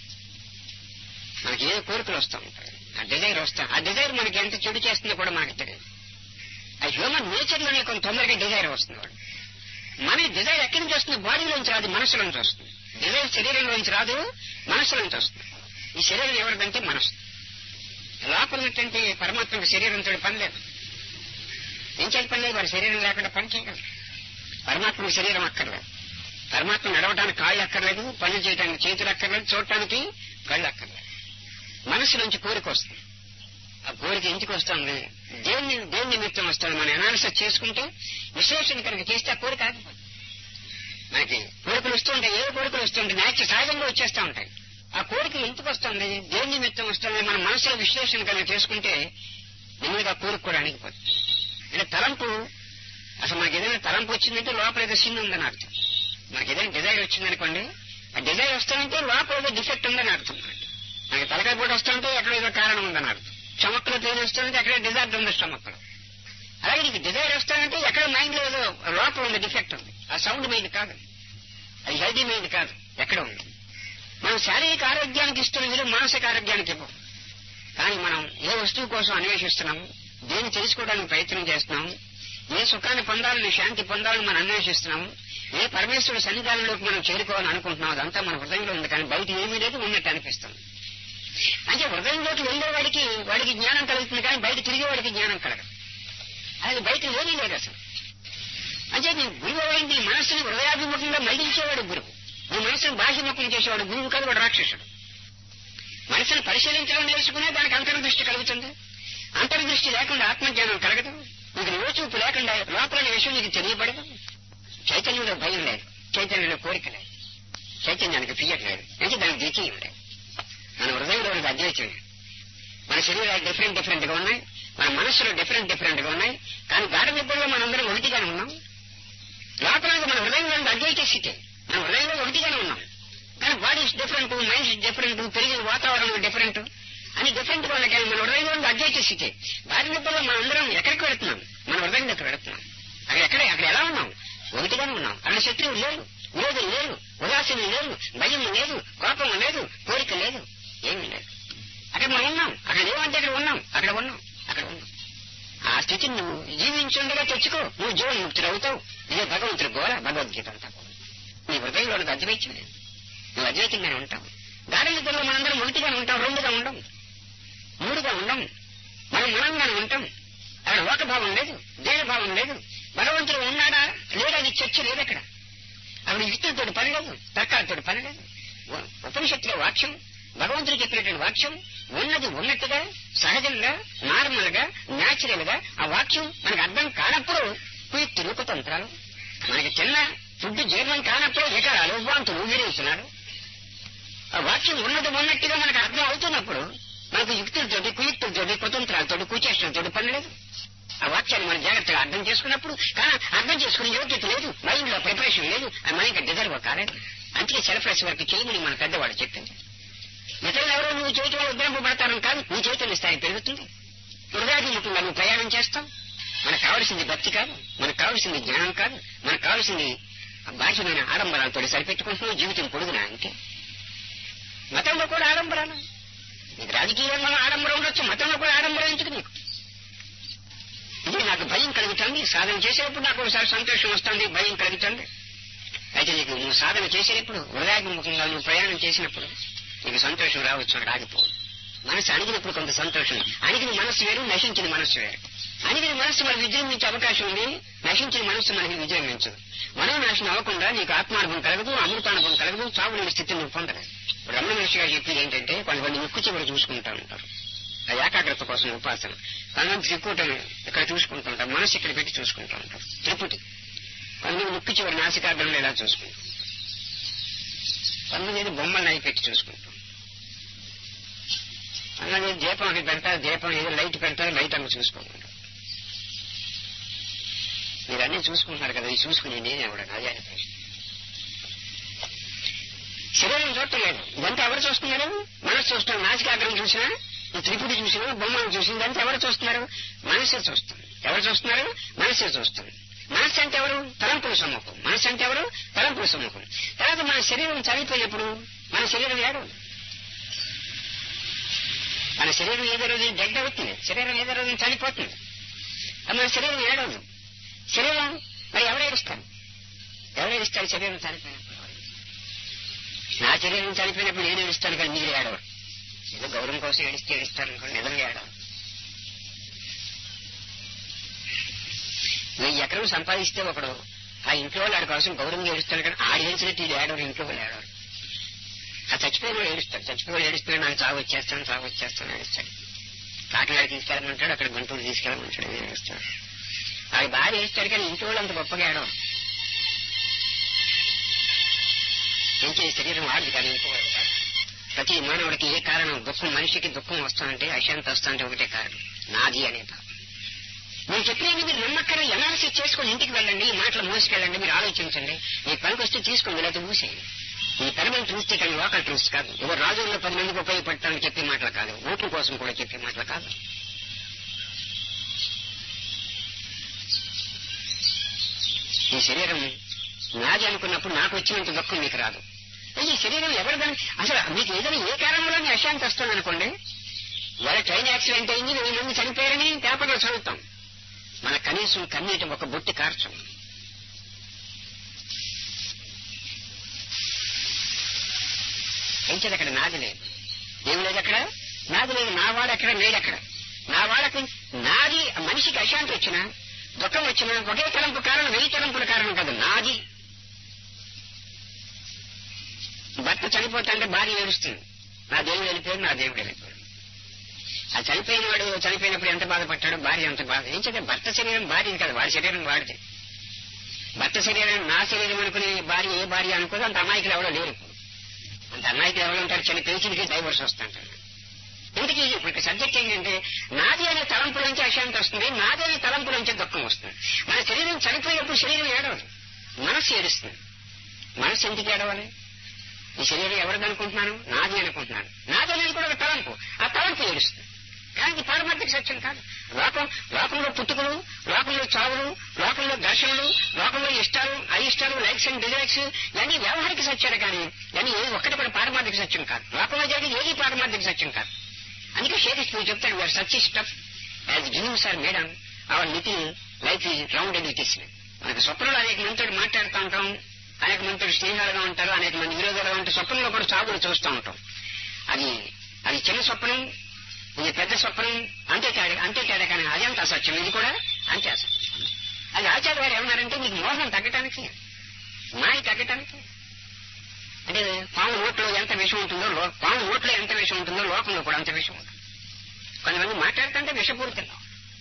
మనకి ఏ కోరికలు వస్తూ ఉంటాయి ఆ డిజైర్ వస్తాం ఆ డిజైర్ మనకి ఎంత చెడు చేస్తుందో కూడా మనకి తెలియదు ఆ హ్యూమన్ నేచర్ లోనే కొంత తొందరగా డిజైర్ వస్తుంది వాడు మన డిజైర్ ఎక్కడి నుంచి వస్తుంది బాడీలోంచి రాదు మనసులోంచి వస్తుంది డిజైర్ శరీరంలోంచి రాదు మనసులోంచి వస్తుంది ఈ శరీరం ఎవరిదంటే మనసు లోపల ఉన్నటువంటి పరమాత్మకు శరీరంతో పని లేదు ఏం చేయాలి పని లేదు వాడి శరీరం లేకుండా పని చేయగలరు పరమాత్మకు శరీరం అక్కర్లేదు పరమాత్మ నడవడానికి కాళ్ళు అక్కర్లేదు పనులు చేయడానికి చేతులు అక్కర్లేదు చూడటానికి కళ్ళు అక్కర్లేదు మనసు నుంచి కోరిక వస్తుంది ఆ కోరిక ఎందుకు వస్తుంది దేన్ని దేని నిమిత్తం వస్తుంది మనం అనాలిసిస్ చేసుకుంటే విశ్లేషణ కనుక చేస్తే ఆ కోరిక ఆగిపోతుంది మనకి కోరికలు వస్తూ ఉంటాయి ఏ కోరికలు వస్తుంటాయి నేచర్ సహజంగా వచ్చేస్తూ ఉంటాయి ఆ కోరిక ఎందుకు వస్తుంది దేని నిమిత్తం వస్తుంది మన మనసులో విశ్లేషణ కనుక చేసుకుంటే నెమ్మదిగా కోరిక కూడా అణిగిపోతుంది అంటే తలంపు అసలు మనకి ఏదైనా తలంపు వచ్చిందంటే లోపల ఏదో సిన్ ఉందని అర్థం మనకి ఏదైనా డిజైర్ వచ్చిందనుకోండి ఆ డిజైర్ వస్తానంటే లోపల ఏదో డిఫెక్ట్ ఉందని అర్థం మనకి మనకి తలకాయ పూట వస్తుంటే ఎక్కడ ఏదో కారణం ఉందని అర్థం స్టమక్లో పెయిన్ వస్తుంటే ఎక్కడ డిజైర్ ఉంది స్టమక్లో అలాగే నీకు డిజైర్ వస్తానంటే ఎక్కడ మైండ్ లో ఏదో లోపల ఉంది డిఫెక్ట్ ఉంది ఆ సౌండ్ మైండ్ కాదు అది హెల్దీ మైండ్ కాదు ఎక్కడ ఉంది మనం శారీరక ఆరోగ్యానికి ఇస్తున్న విలువ మానసిక ఆరోగ్యానికి ఇవ్వం కానీ మనం ఏ వస్తువు కోసం అన్వేషిస్తున్నాము దేన్ని తెలుసుకోవడానికి ప్రయత్నం చేస్తున్నాము ఏ సుఖాన్ని పొందాలని శాంతి పొందాలని మనం అన్వేషిస్తున్నాము ఏ పరమేశ్వరుడు సన్నిధానంలోకి మనం చేరుకోవాలని అనుకుంటున్నాం అదంతా మన హృదయంలో ఉంది కానీ బయట ఏమీ లేదు ఉన్నట్టు అనిపిస్తుంది అంటే హృదయంలోకి వెళ్ళే వాడికి వాడికి జ్ఞానం కలుగుతుంది కానీ బయట తిరిగే వాడికి జ్ఞానం కలగదు అది బయట ఏమీ లేదు అసలు అంటే నీ గురువు ఎవరండి నీ మనస్సుని హృదయాభిముఖంగా మళ్లించేవాడు గురువు నీ మనసును బాహ్యముఖం చేసేవాడు గురువు కాదు వాడు రాక్షసుడు మనసును పరిశీలించడం నేర్చుకునే దానికి అంతర్దృష్టి కలుగుతుంది అంతర్దృష్టి లేకుండా ఆత్మజ్ఞానం కలగదు నీకు నియోచూపు లేకుండా లోపల విషయం నీకు తెలియబడదు చైతన్యంలో భయం లేదు చైతన్యంలో కోరిక లేదు చైతన్యానికి ఫియర్ లేదు అంటే దానికి ద్వితీయం లేదు మన హృదయంలో ఉన్నది అద్వైతం లేదు. మన శరీరాలు డిఫరెంట్ డిఫరెంట్ గా ఉన్నాయి మన మనస్సులో డిఫరెంట్ డిఫరెంట్ గా ఉన్నాయి కానీ గాఢ నిబ్బుల్లో మనందరం ఒకటిగానే ఉన్నాం లోపల మన హృదయంలో ఉన్నది అద్వైత స్థితి మన హృదయంలో ఒకటిగానే ఉన్నాం కానీ బాడీ డిఫరెంట్ మైండ్ డిఫరెంట్ పెరిగిన వాతావరణం డిఫరెంట్ అని డిఫరెంట్ గా ఉన్నాయి కానీ మన హృదయంలో ఉన్నది అద్వైత స్థితి గాఢ నిబ్బుల్లో మనందరం ఎక్కడికి వెళుతున్నాం మన హృదయం దగ్గర వెళుతున్నాం అక్కడ ఎక్కడ అక్కడ ఎలా ఉన్నాం ఒకటిగానే ఉన్నాం అక్కడ శత్రువు లేరు విరోధం లేదు ఉదాసీనం లేదు భయం లేదు కోపం లేదు కోరిక లేదు ఏమీ లేదు అక్కడ మనం ఉన్నాం అక్కడ ఏమంటే అక్కడ ఉన్నాం అక్కడ ఉన్నాం అక్కడ ఉన్నాం ఆ స్థితిని నువ్వు జీవించుండగా తెచ్చుకో నువ్వు జీవన్ముక్తుడు అవుతావు ఇదే భగవంతుడు గోర భగవద్గీత అంతా కూడా. నీ హృదయంలో ఉన్నది అద్వైతం లేదు నువ్వు అద్వైతంగానే ఉంటావు గాఢ నిద్రలో మనందరం ఒకటిగానే ఉంటాం రెండుగా ఉండం మూడుగా ఉండం మనం మనంగానే ఉంటాం అక్కడ లోకభావం లేదు దేహభావం లేదు భగవంతుడు ఉన్నాడా లేడని చర్చ లేదు అక్కడ అక్కడ యుక్తులతో పని లేదు తర్కాలతో పని లేదు ఉ- ఉపనిషత్తులో వాక్యం భగవంతుడు చెప్పినటువంటి వాక్యం ఉన్నది ఉన్నట్టుగా సహజంగా నార్మల్ గా న్యాచురల్ గా ఆ వాక్యం మనకు అర్థం కానప్పుడు కుయుక్తులు కుతంత్రాలు మనకి తిన్న ఫుడ్ జీర్ణం కానప్పుడు వికరాలు వాంతులు విరేస్తున్నాడు ఆ వాక్యం ఉన్నది ఉన్నట్టుగా మనకు అర్థం అవుతున్నప్పుడు మనకు యుక్తులతోటి కుయుక్తులతోటి కుతంత్రాలతోటి కుచేష్టలతోటి పని లేదు ఆ వాక్యాన్ని మనం జాగ్రత్తగా అర్థం చేసుకున్నప్పుడు కానీ అర్థం చేసుకునే యోగ్యత లేదు మైండ్ లో ప్రిపరేషన్ లేదు ఆ మైండ్ డిజర్వ్ కాలేదు అందుకే సెల్ఫ్ రెస్ వర్క్ చేయమని మన పెద్దవాళ్ళు చెప్పింది ఇతరులు ఎవరో నువ్వు చేయటం వల్ల ఉద్ధరింపబడతారని కాదు నీ చైతన్య స్థాయి పెరుగుతుంది హృదయాభిముఖంగా నువ్వు ప్రయాణం చేస్తావు మనకు కావలసింది భక్తి కాదు మనకు కావలసింది జ్ఞానం కాదు మనకు కావలసింది బాహ్యమైన ఆడంబరాలతో సరిపెట్టుకుంటున్నావు జీవితం పొడుగునా అంతే మతంలో కూడా ఆడంబరాలు నీకు రాజకీయంలో ఆడంబరం ఉండొచ్చు మతంలో కూడా ఆడంబరం ఎందుకు నీకు ఇది నాకు భయం కలుగుతుంది సాధన చేసేటప్పుడు నాకు ఒకసారి సంతోషం వస్తుంది భయం కలుగుతుంది అయితే నీకు నువ్వు సాధన చేసేటప్పుడు హృదయాభిముఖంగా నువ్వు ప్రయాణం చేసినప్పుడు నీకు సంతోషం రావచ్చు రాకపోదు మనసు అణిగినప్పుడు కొంత సంతోషం అణిగిన మనస్సు వేరు నశించిన మనస్సు వేరు అని మనస్సు మనకి విజృంభించే అవకాశం ఉంది నశించిన మనస్సు మనకి విజృంభించదు మనోనాశనం అవ్వకుండా నీకు ఆత్మానుభవం కలగదు అమృతానుభవం కలగదు చావు లేని స్థితిని నువ్వు పొందలేదు రమణ మహర్షి గారు చెప్పేది ఏంటంటే కొంతమంది ముక్కు చివరి చూసుకుంటా ఉంటారు ఆ ఏకాగ్రత కోసం ఉపాసన కొంతమంది త్రికూటం ఇక్కడ చూసుకుంటుంటారు మనసు ఇక్కడ పెట్టి చూసుకుంటూ ఉంటారు త్రిపుటి కొంతమంది ముక్కు చివరి నాసికాగ్రంలో ఇలా చూసుకుంటారు కొంతమంది బొమ్మలు అయి పెట్టి చూసుకుంటాం అలాగే దీపం ఒకటి పెడతారు దీపం ఏదో లైట్ పెడతారు లైట్ అమ్మ చూసుకోకుండా మీరు అన్ని చూసుకుంటున్నారు కదా ఇది చూసుకుని నేనే కూడా నాజాని ప్రశ్న శరీరం చూడటం లేదు ఇదంతా ఎవరు చూస్తున్నారు మనసు చూస్తున్నారు నాసికాగ్రం చూసినా ఈ త్రిపుటి చూసినా బొమ్మను చూసిన ఇదంతా ఎవరు చూస్తున్నారు మనసే చూస్తుంది ఎవరు చూస్తున్నారు మనసే చూస్తుంది మనస్సు అంటే ఎవరు తలంపుల సమ్ముఖం మనస్సు అంటే ఎవరు తలంపుల సమ్ముఖం తర్వాత మన శరీరం చనిపోయినప్పుడు మన శరీరం ఏడు మన శరీరం ఏదో రోజు డెడ్ అవుతుంది శరీరం ఏదో రోజు చనిపోతుంది అది మన శరీరం ఏడవదు శరీరం మరి ఎవరు ఏడుస్తారు ఎవరు ఏడుస్తారు శరీరం చనిపోయినప్పుడు నా శరీరం చనిపోయినప్పుడు నేను ఏడుస్తాను కానీ మీరు ఏడవరు ఏదో గౌరవం కోసం ఏడిస్తే ఏడుస్తారు అనుకోండి నిజంగా ఏడవరు వెయ్యి ఎకరం సంపాదిస్తే ఒకడు ఆ ఇంట్లో వాళ్ళు ఆడి కోసం గౌరవంగా ఏడుస్తాడు కానీ ఆడి ఏడిచినట్టు వీడు ఏడవరు ఇంట్లో వాళ్ళు ఏడవరు ఆ చచ్చిపోయిన వాడు ఏడుస్తాడు చచ్చిపోయిన వాడు ఏడుస్తున్నాడు నాకు చావు వచ్చేస్తాను చావు వచ్చేస్తాను ఏడుస్తాడు కాకినాడ తీసుకెళ్ళమంటాడు అక్కడ గుంటూరు తీసుకెళ్ళమంటాడు అని ఏడుస్తాడు ఆడి భార్య ఏడుస్తాడు కానీ ఇంట్లో వాళ్ళు అంత గొప్పగా ఏడవరు పెంచే శరీరం వాడిది కానీ ఇంకో వాడిది కాదు. ప్రతి మానవుడికి ఏ కారణం దుఃఖం మనిషికి దుఃఖం వస్తానంటే అశాంతి వస్తానంటే ఒకటే కారణం నాది అనే భావం నేను చెప్పినవి మీరు నమ్మక్కర ఎనాలిసిస్ చేసుకుని ఇంటికి వెళ్ళండి ఈ మాటలు మోసుకెళ్ళండి మీరు ఆలోచించండి మీ పనికి వస్తే తీసుకోండి లేకపోతే మూసేయండి ఈ పరమైన ట్రూస్ కానీ లోకల్ ట్రూస్ కాదు ఎవరు రాజుల్లో పది మందికి ఉపయోగపడటానికి చెప్పే మాటలు కాదు ఓట్ల కోసం కూడా చెప్పే మాటలు కాదు ఈ శరీరం నాది అనుకున్నప్పుడు నాకు వచ్చినంత దుఃఖం మీకు రాదు ఈ శరీరం ఎవరిదని అసలు మీకు ఏదైనా ఏ కారణంలో మీ అశాంతి వస్తుంది అనుకోండి వాళ్ళ ట్రైన్ యాక్సిడెంట్ అయింది వెయ్యి మంది చనిపోయారని పేపర్లో చదువుతాం మన కనీసం కన్నీటి ఒక బొట్టి కార్చం ఎంచేది అక్కడ నాది లేదు ఏమి లేదు అక్కడ నాది లేదు నా వాడు అక్కడ లేడు అక్కడ నా వాళ్ళకి నాది మనిషికి అశాంతి వచ్చినా దుఃఖం వచ్చినా ఒకే తలంపు కారణం వెయ్యి తలంపుల కారణం కాదు నాది భర్త చనిపోతాంటే భార్య ఏడుస్తుంది నా దేవుడు వెళ్ళిపోయాడు నా దేవుడు వెళ్ళిపోయాడు ఆ చనిపోయిన వాడు చనిపోయినప్పుడు ఎంత బాధపడ్డాడు భార్య ఎంత బాధ ఏం చేద్దాం భర్త శరీరం భార్యది కాదు వాడి శరీరం వాడిది భర్త శరీరం నా శరీరం అనుకునే భార్య ఏ భార్య అనుకోదు అంత అమాయకులు ఎవరో లేరు అంత అమాయకులు ఎవరు ఉంటారు చిన్న పేచీలకి డైవర్స్ వస్తుంటారు ఇంటికి ఇప్పుడు సబ్జెక్ట్ ఏంటంటే నాది అనే తలంపు నుంచి అశాంతి వస్తుంది నాది అనే తలంపు నుంచి దుఃఖం వస్తుంది మన శరీరం చనిపోయినప్పుడు శరీరం ఏడవదు మనస్సు ఏడుస్తుంది మనస్సు ఎందుకు ఏడవాలి ఈ శరీరం ఎవరిది అనుకుంటున్నాను నాది అనుకుంటున్నాను నాది అనేది కూడా ఒక తలంపు ఆ తలంపు ఏడుస్తుంది కానీ ఇది పారమార్థిక సత్యం కాదు లోకం లోకంలో పుట్టుకలు లోకంలో చావులు లోకంలో ఘర్షణలు లోకంలో ఇష్టాలు అయిష్టాలు లైక్స్ అండ్ డిజైక్స్ ఇవన్నీ వ్యవహారిక సత్యాలు కానీ ఇవన్నీ ఏ ఒక్కటి కూడా పారమార్థిక సత్యం కాదు లోకంలో జరిగేది ఏది పారమార్థిక సత్యం కాదు అందుకే షేక్స్పియర్ చెప్తాడు we are such stuff as dreams are made on our little life is rounded with is మనకు స్వప్నంలో అనేక మందితో మాట్లాడుతూ ఉంటాం అనేక మందితో స్నేహాలుగా ఉంటారు అనేక మంది విరోధాలుగా ఉంటారు స్వప్నంలో కూడా చావులు చూస్తూ ఉంటాం అది అది చిన్న స్వప్నం ఇది పెద్ద స్వప్నం అంతే తేడా అంతే తేడా కానీ అది అంత అసత్యం ఇది కూడా అంతే అసత్యం అది ఆచార్య వారు ఏమన్నారంటే మీకు మోహం తగ్గటానికి మాయ తగ్గటానికి అంటే పాము ఓట్లో ఎంత విషం ఉంటుందో లో- పాము ఓట్లో ఎంత విషం ఉంటుందో లోకంలో కూడా అంత విషం ఉంటుంది కొంతమంది మాట్లాడుతుంటే విషపూరితంగా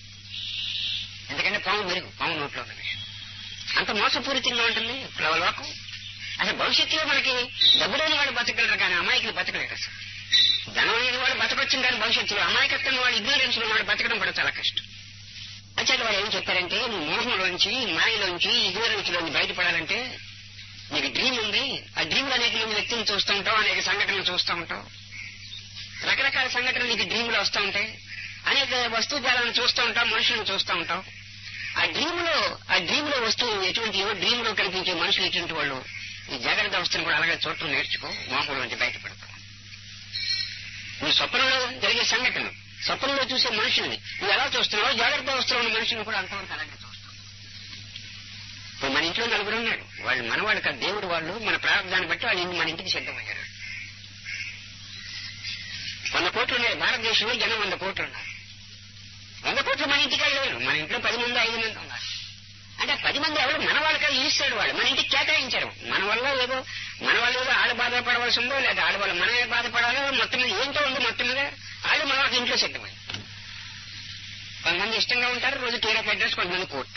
ఎందుకంటే పాము మెరుగు పాము నోట్లో ఉన్న విషయం అంత మోసపూరితంగా ఉంటుంది లో- లోకం అసలు భవిష్యత్తులో మనకి డబ్బు లేని వాడు బతకగలరు కానీ అమాయకులు బతకలేరు అసలు ధనం లేని వాడు బతకొచ్చింది కానీ భవిష్యత్తులో అమాయకత్వం వాడు ఇగ్నోరెన్స్ వాడు బతకడం కూడా చాలా కష్టం అంచేత వాడు ఏం చెప్పారంటే నువ్వు మోహంలోంచి మాయలోంచి ఇగ్నోరెన్స్ లోంచి బయటపడాలంటే నీకు డ్రీమ్ ఉంది ఆ డ్రీమ్ అనేక మంది వ్యక్తిని చూస్తూ ఉంటావు అనేక సంఘటనలు చూస్తూ ఉంటావు రకరకాల సంఘటనలు నీకు డ్రీమ్ లో వస్తూ ఉంటాయి అనేక వస్తువులను చూస్తూ ఉంటావు మనుషులను చూస్తూ ఉంటావు ఆ డ్రీమ్ లో ఆ డ్రీమ్ లో వస్తువు ఎటువంటి డ్రీమ్ లో కనిపించే మనుషులు ఎటువంటి వాళ్ళు ఈ జాగ్రత్త అవస్థను కూడా అలాగే చూడటం నేర్చుకో మోహంలో నుంచి బయటపడతావు నీ స్వప్నంలో జరిగే సంఘటన స్వప్నంలో చూసే మనుషుల్ని నువ్వు ఎలా చూస్తున్నావు జాగ్రత్త అవస్థలో ఉన్న మనుషులను కూడా అంతవరకు అలాగే చూస్తావు ఇప్పుడు మన ఇంట్లో నలుగురు ఉన్నాడు వాళ్ళు మనవాడు కాదు దేవుడు వాళ్ళు మన ప్రారంభాన్ని బట్టి వాళ్ళు మన ఇంటికి సిద్ధమయ్యారు వంద కోట్లు ఉన్నాయి భారతదేశంలో జనం వంద కోట్లు ఉన్నారు వంద కోట్లు మన ఇంటికి వెళ్ళలేరు మన ఇంట్లో పది మంది ఐదు మంది ఉన్నారు అంటే పది మంది ఎవరు మన వాళ్ళకి ఈస్తాడు వాళ్ళు మన ఇంటికి కేటాయించారు మన వల్ల ఏదో మన వల్ల ఏదో ఆళ్ళు బాధపడవలసి ఉందో లేదా ఆడ వల్ల మనమే బాధపడాలో మొత్తం మీద ఏంటో ఉంది మొత్తం మీద వాళ్ళు మన వాళ్ళకి ఇంట్లో సిద్ధమై కొంతమంది ఇష్టంగా ఉంటారు రోజు టీడప్ అడ్రస్ కొంతమంది కోర్టు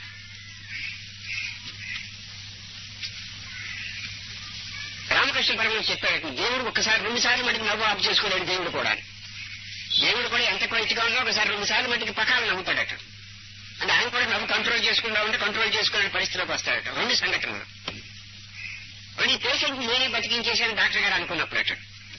రామకృష్ణ పరమహంస చెప్పాడు దేవుడు ఒక్కసారి రెండు సార్లు మటుకు నవ్వు ఆఫ్ చేసుకోలేడు దేవుడు కూడా దేవుడు కూడా ఎంత కొలిచిగా ఉన్నా ఒకసారి రెండు సార్లు మటుకు పకాలు నవ్వుతాడట అంటే ఆయన కూడా నవ్వు కంట్రోల్ చేసుకుంటా ఉంటే కంట్రోల్ చేసుకునే పరిస్థితిలోకి వస్తాడట రెండు సంఘటనలు ఈ పేషెంట్ నేనే బతికించేసాను డాక్టర్ గారు అనుకున్నప్పుడట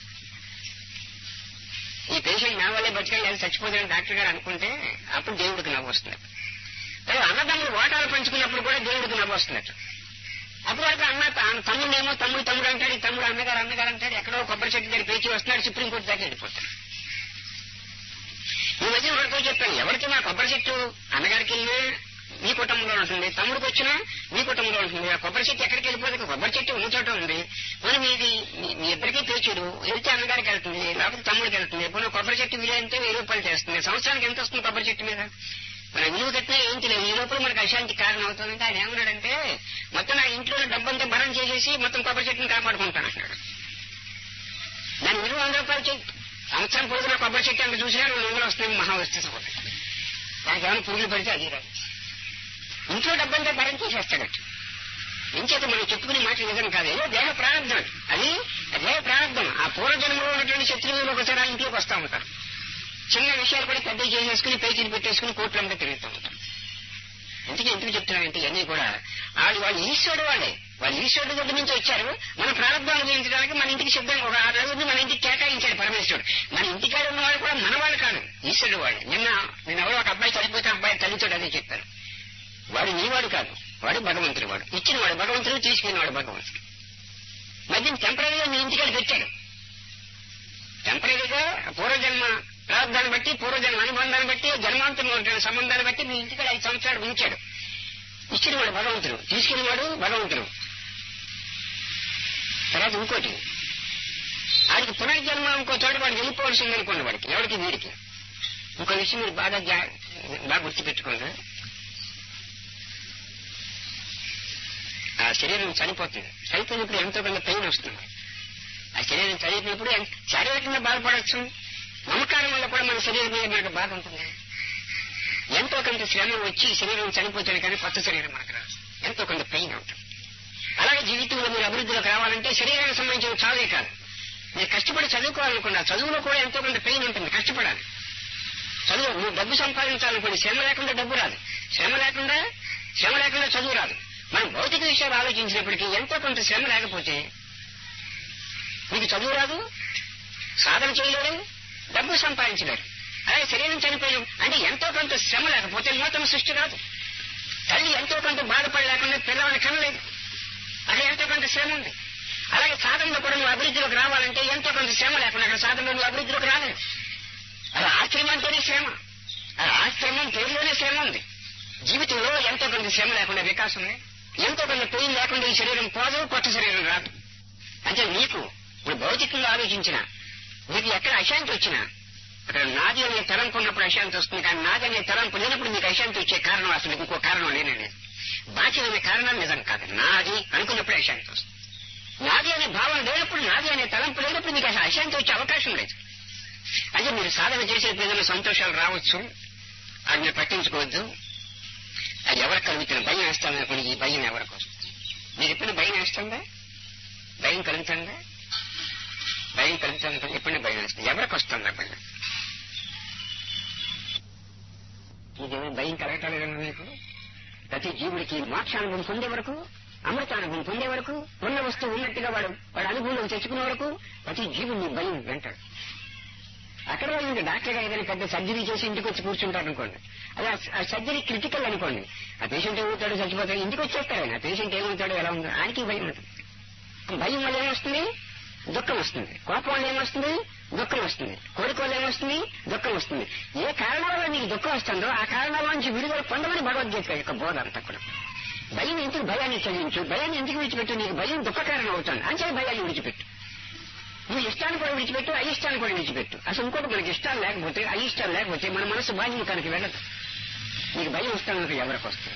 ఈ పేషెంట్ నా వల్లే బతికాలి అది చచ్చిపోతాను డాక్టర్ గారు అనుకుంటే అప్పుడు దేవుడికి నవ్వు వస్తుంది తర్వాత అన్నదమ్ములు ఓటాలు పంచుకున్నప్పుడు కూడా దేవుడికి నవ్వు వస్తుందట అప్పుడు వరకు అన్న తా- తమ్ముడేమో తమ్ముడు తమ్ముడు అంటాడు ఈ తమ్ముడు అన్నగారు అన్నగారు అంటాడు ఎక్కడో కొబ్బరి చెట్టు దగ్గర పేచి వస్తున్నాడు సుప్రీంకోర్టు దాకా వెళ్ళిపోతాడు ఈ మధ్య ఎవరితో చెప్పాను ఎవరికి నా కొబ్బరి చెట్టు అన్నగారికి వెళ్ళినా మీ కుటుంబంలో ఉంటుంది తమ్ముడికి వచ్చినా మీ కుటుంబంలో ఉంటుంది ఆ కొబ్బరి చెట్టు ఎక్కడికి వెళ్ళిపోతుంది కొబ్బరి చెట్టు ఉన్న చోట ఉంది మనం ఇది మీ- మీ ఇద్దరికీ పేచుడు వెళ్తే అన్నగారికి వెళ్తుంది లేకపోతే తమ్ముడికి వెళ్తుంది పోనీ కొబ్బరి చెట్టు విలువ అంటే వెయ్యి రూపాయలు చేస్తుంది సంవత్సరానికి ఎంత వస్తుంది కొబ్బరి చెట్టు మీద మన విలువ కట్టినా ఏం తెలియదు ఈ లోపల మనకు అశాంతి కారణం అవుతుందంటే ఆయన ఏమన్నాడంటే మొత్తం నా ఇంట్లో డబ్బంతా భరం చేసేసి మొత్తం కొబ్బరి చెట్టుని కాపాడుకుంటాను అంటున్నాడు దాని విలువ వంద రూపాయలు చెయ్యి సంవత్సరం పొడుగున కొబ్బరి చెట్టు అంత చూసినా రెండు వందలు వస్తుంది మహా వస్తే సపోర్ట్ దానికి ఏమైనా పురుగులు పడితే అది రాదు ఇంట్లో డబ్బంతా భరం చేసేస్తాడట ఇంచేత మనం చెప్పుకునే మాట నిజం కాదు ఏదో దేహ ప్రారంభం అది దేహ ప్రారంభం ఆ పూర్వజన్మలో ఉన్నటువంటి శత్రువులు ఒకసారి ఆ ఇంట్లోకి వస్తూ ఉంటారు చిన్న విషయాలు కూడా పెద్ద చేసేసుకుని పేచీలు పెట్టేసుకుని కోట్లంతా తిరుగుతూ ఉంటారు ఎందుకు ఎందుకు చెప్తున్నానంటే ఇవన్నీ కూడా వాళ్ళు వాళ్ళు ఈశ్వరుడు వాళ్ళే వాళ్ళు ఈశ్వరుడు దగ్గర నుంచి వచ్చారు మన ప్రారంభం అనుభవించడానికి మన ఇంటికి సిద్ధంగా ఒక ఆరు రోజులు మన ఇంటికి కేటాయించాడు పరమేశ్వరుడు మన ఇంటికాడ ఉన్న వాళ్ళు కూడా మన వాళ్ళు కాదు ఈశ్వరుడు వాళ్ళే నిన్న నేను ఎవరో ఒక అబ్బాయి చనిపోతే ఆ అబ్బాయి తల్లితోడు అదే చెప్పారు వాడు నీవాడు కాదు వాడు భగవంతుడు వాడు ఇచ్చిన వాడు భగవంతుడు తీసుకున్నవాడు భగవంతుడు మధ్య టెంపరీగా మీ ఇంటికాడ పెట్టాడు టెంపరీగా పూర్వజన్మ ప్రారంభాన్ని బట్టి పూర్వజన్మ అనుబంధాన్ని బట్టి జన్మాంతంలో ఉంటున్న సంబంధాన్ని బట్టి మీ ఇంటికాడ ఐదు సంవత్సరాలు ఉంచాడు ఇచ్చిన వాడు భగవంతుడు తీసుకున్న వాడు భగవంతుడు తర్వాత ఇంకోటి వాడికి పునర్జన్మ ఇంకో చోట వాడికి వెళ్ళిపోవాల్సి ఉందనుకోండి వాడికి ఎవరికి వీడికి ఇంకో విషయం మీరు బాగా జా- బాగా గుర్తుపెట్టుకోండి ఆ శరీరం చనిపోతుంది చనిపోయినప్పుడు ఎంతో కొంత పెయిన్ వస్తుంది ఆ శరీరం చనిపోయినప్పుడు ఎంత- శారీరకంగా బాధపడచ్చు మమకారం వల్ల కూడా మన శరీరం మీద మనకు బాధ ఉంటుంది ఎంతో కొంత శ్రమ వచ్చి శరీరం చనిపోతుంది కానీ కొత్త శరీరం మనకు రాదు ఎంతో కొంత పెయిన్ ఉంటుంది అలాగే జీవితంలో మీరు అభివృద్ధిలోకి రావాలంటే శరీరానికి సంబంధించిన చావే కాదు మీరు కష్టపడి చదువుకోవాలనుకున్నా చదువులో కూడా ఎంతో కొంత పెయిన్ ఉంటుంది కష్టపడాలి చదువు నువ్వు డబ్బు సంపాదించాలనుకోండి శ్రమ లేకుండా డబ్బు రాదు శ్రమ లేకుండా శ్రమ లేకుండా చదువు రాదు మనం భౌతిక విషయాలు ఆలోచించినప్పటికీ ఎంతో కొంత శ్రమ లేకపోతే మీకు చదువు రాదు సాధన చేయలేరు డబ్బు సంపాదించలేరు అలాగే శరీరం చనిపోయాం అంటే ఎంతో కొంత శ్రమ లేకపోతే నూతన సృష్టి రాదు తల్లి ఎంతో కొంత బాధపడి లేకుండా పిల్లవాడిని కనలేదు అక్కడ ఎంతో కొంత శ్రమ ఉంది అలాగే సాధనలో కూడా నువ్వు అభివృద్ధిలోకి రావాలంటే ఎంతో కొంత శ్రమ లేకుండా అక్కడ సాధనలో నువ్వు అభివృద్ధిలోకి రాలేదు అది ఆశ్రమం అంటేనే శ్రమ అది ఆశ్రమం పేరులోనే శ్రమ ఉంది జీవితంలో ఎంతో కొంత శ్రమ లేకుండా వికాసం ఉంది ఎంతో కొంత పెయిన్ లేకుండా ఈ శరీరం పోదు కొత్త శరీరం రాదు అంటే నీకు ఇప్పుడు భౌతికంగా ఆలోచించిన నీకు ఎక్కడ అశాంతి వచ్చినా అక్కడ నాది అనే తలంపు ఉన్నప్పుడు అశాంతి వస్తుంది కానీ నాది అనే తలంపు లేనప్పుడు మీకు అశాంతి వచ్చే కారణం అసలు ఇంకో కారణం లేనే లేదు బాధ్యమైన కారణం నిజం కాదు నాది అనుకున్నప్పుడు అశాంతి వస్తుంది నాది అనే భావన లేనప్పుడు నాది అనే తలంపు లేనప్పుడు మీకు అసలు అశాంతి వచ్చే అవకాశం లేదు అంటే మీరు సాధన చేసేప్పుడు ఏదైనా సంతోషాలు రావచ్చు అది మీరు పట్టించుకోవద్దు అది ఎవరికి కలుగుతున్న భయం వేస్తామనుకోండి ఈ భయం ఎవరికి వస్తుంది మీరు ఎప్పుడు భయం వేస్తుందా భయం కలుగుతుందా భయం కలుగుతుంది ఎప్పుడు భయం వేస్తుంది ఎవరికి వస్తుందా భయం నీకేమైనా భయం కలగటం లేదన్నా నీకు ప్రతి జీవుడికి మోక్షానుభవం పొందే వరకు అమృతానుభవం పొందే వరకు ఉన్న వస్తువు ఉన్నట్టుగా వాడు వాడు అనుభవం తెచ్చుకునే వరకు ప్రతి జీవుడిని భయం వెంటాడు అక్కడ వాళ్ళు ఇంకా డాక్టర్ గారు ఏదైనా పెద్ద సర్జరీ చేసి ఇంటికి వచ్చి కూర్చుంటారు అనుకోండి అది ఆ- ఆ సర్జరీ క్రిటికల్ అనుకోండి ఆ పేషెంట్ ఏమవుతాడు చచ్చిపోతాడు ఇంటికి వచ్చేస్తాడు ఆయన ఆ పేషెంట్ ఏమవుతాడు ఎలా ఉందో ఆయనకి భయం ఉంటుంది భయం వల్ల ఏమొస్తుంది దుఃఖం వస్తుంది కోపం వల్ల ఏమొస్తుంది దుఃఖం వస్తుంది కోరిక వల్ల ఏమొస్తుంది దుఃఖం వస్తుంది ఏ కారణం వల్ల నీకు దుఃఖం వస్తుందో ఆ కారణాల నుంచి విడుదల పొందమని భగవద్గీత యొక్క బోధ అంతా కూడా భయం ఎందుకు భయాన్ని చదివించు భయాన్ని ఎందుకు విడిచిపెట్టు నీకు భయం దుఃఖ కారణం అవుతుంది అంతే భయాన్ని విడిచిపెట్టు నువ్వు ఇష్టాన్ని కూడా విడిచిపెట్టు అయిష్టాన్ని కూడా విడిచిపెట్టు అసలు ఇంకోటి మనకి ఇష్టాలు లేకపోతే అయిష్టాలు లేకపోతే మన మనసు బాధ్యత కనుక వెళ్ళదు నీకు భయం వస్తాను ఎవరికి వస్తుంది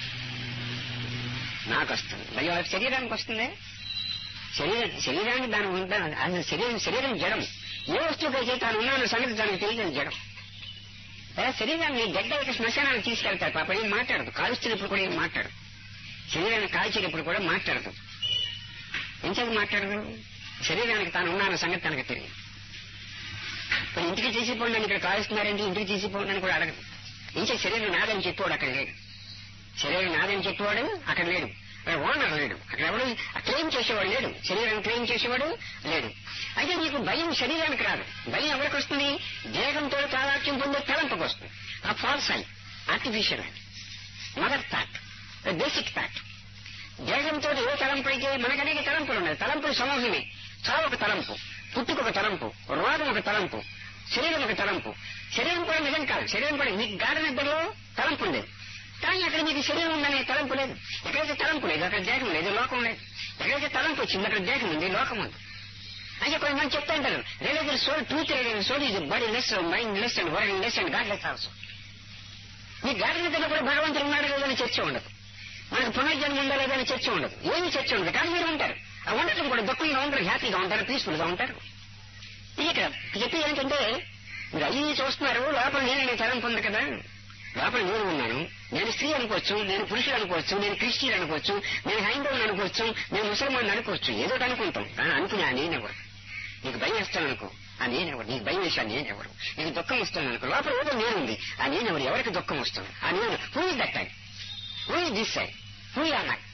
నాకు వస్తుంది భయం వాళ్ళకి శరీరానికి వస్తుంది శరీరం శరీరానికి దాని ఉంటా అది శరీరం శరీరం జడం ఏ వస్తువుకైతే తాను ఉన్నాను సంగతి దానికి తెలియదు జడం అలా శరీరాన్ని గడ్డ యొక్క శ్మశానానికి తీసుకెళ్తారు పాప ఏం మాట్లాడదు కాలుస్తున్నప్పుడు కూడా ఏం మాట్లాడదు శరీరాన్ని కాల్చేటప్పుడు కూడా మాట్లాడదు ఎంచేది మాట్లాడదు శరీరానికి తాను ఉన్నాను సంగతి తనకు తెలియదు ఇప్పుడు ఇంటికి తీసిపోండి అని ఇక్కడ కాలుస్తున్నారంటే ఇంటికి తీసిపోండి అని కూడా అడగదు ఇంకే శరీరం నాదని చెప్పేవాడు అక్కడ లేడు శరీరం నాదని చెప్పేవాడు అక్కడ లేడు అక్కడ ఓనర్ లేడు అక్కడ ఎవడు క్లెయిమ్ చేసేవాడు లేడు శరీరాన్ని క్లెయిమ్ చేసేవాడు లేడు అయితే నీకు భయం శరీరానికి రాదు భయం ఎవరికి వస్తుంది దేహంతో తాదాత్యం పొందే తలంపుకి వస్తుంది ఆ ఫాల్స్ ఐ ఆర్టిఫిషియల్ అది మదర్ థాట్ బేసిక్ థాట్ దేహంతో ఏ తలంపు అయితే మనకనేక తలంపులు ఉన్నాయి తలంపులు సమూహమే చావు ఒక తలంపు పుట్టుకు ఒక తలంపు రోగం ఒక తలంపు శరీరం ఒక తలంపు శరీరం కూడా నిజం కాదు శరీరం కూడా మీకు గాఢ నిద్రలో తలంపు ఉండేది కానీ అక్కడ మీకు శరీరం ఉందనే తలంపు లేదు ఎక్కడైతే తలంపు లేదు అక్కడ దేహం లేదు లోకం లేదు ఎక్కడైతే తలంపు వచ్చింది అక్కడ దేహం ఉంది లోకం ఉంది అయితే కొంతమంది చెప్తా ఉంటారు religion soul truth religion soul ఇది body less mind less and world less and god less also మీ గాఢ నిద్రలో కూడా భగవంతుడు ఉన్నాడు లేదని చర్చ ఉండదు మనకు పునర్జన్మ ఉందా లేదని చర్చ ఉండదు ఏమి చర్చ ఉండదు కానీ మీరు ఉంటారు ఆ ఉండటం కూడా దుఃఖంగా ఉంటారు హ్యాపీగా ఉంటారు పీస్ఫుల్ గా ఉంటారు ఇది ఇక్కడ చెప్పి ఏంటంటే మీరు అయ్యి చూస్తున్నారు లోపల నేనే తలంపు ఉంది కదా లోపల నేను ఉన్నాను నేను స్త్రీ అనుకోవచ్చు నేను పురుషుడు అనుకోవచ్చు నేను క్రిస్టియన్ అనుకోవచ్చు నేను హైందవుని అనుకోవచ్చు నేను ముసల్మాన్ అనుకోవచ్చు ఏదో ఒకటి అనుకుంటాం కానీ అనుకునే ఆ నేనెవరు నీకు భయం వేస్తాను అనుకో ఆ నేనెవరు నీకు భయం వేసాను నేనెవరు నీకు దుఃఖం వస్తాను అనుకో లోపల ఏదో నేనుంది ఆ నేనెవరు ఎవరికి దుఃఖం వస్తుంది ఆ నేను who is that time who is this side who are not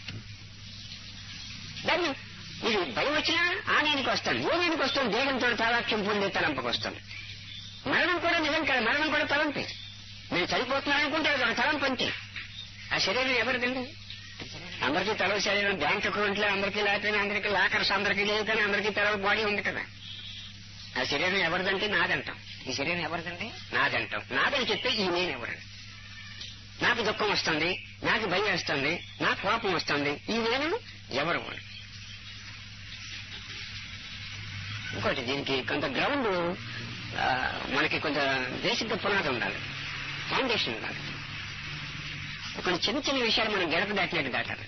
దాన్ని ఇది భయం వచ్చినా ఆ నేనికి వస్తాను ఏ నేనికి వస్తాను దేహంతో తాదాక్ష్యం పొందే తలంపకు వస్తాను మరణం కూడా నిజం కాదు మరణం కూడా తలంపే నేను చనిపోతున్నాను అనుకుంటే అది ఒక తలంపు అంతే ఆ శరీరం ఎవరిదండి అందరికీ తలవ శరీరం బ్యాంక్ అకౌంట్ లో అందరికీ లేకపోయినా అందరికీ లాకర్స్ అందరికీ లేవు కానీ అందరికీ తలవ బాడీ ఉంది కదా ఆ శరీరం ఎవరిదంటే నాదంటాం ఈ శరీరం ఎవరిదంటే నాదంటాం నాదని చెప్పి ఈ నేను ఎవరు నాకు దుఃఖం వస్తుంది నాకు భయం వేస్తుంది నాకు కోపం వస్తుంది ఈ నేను ఎవరు ఇంకోటి దీనికి కొంత గ్రౌండ్ మనకి కొంత బేసిక్ గా పునాది ఉండాలి ఫౌండేషన్ ఉండాలి కొన్ని చిన్న చిన్న విషయాలు మనం గడప దాటినట్టు దాటాలి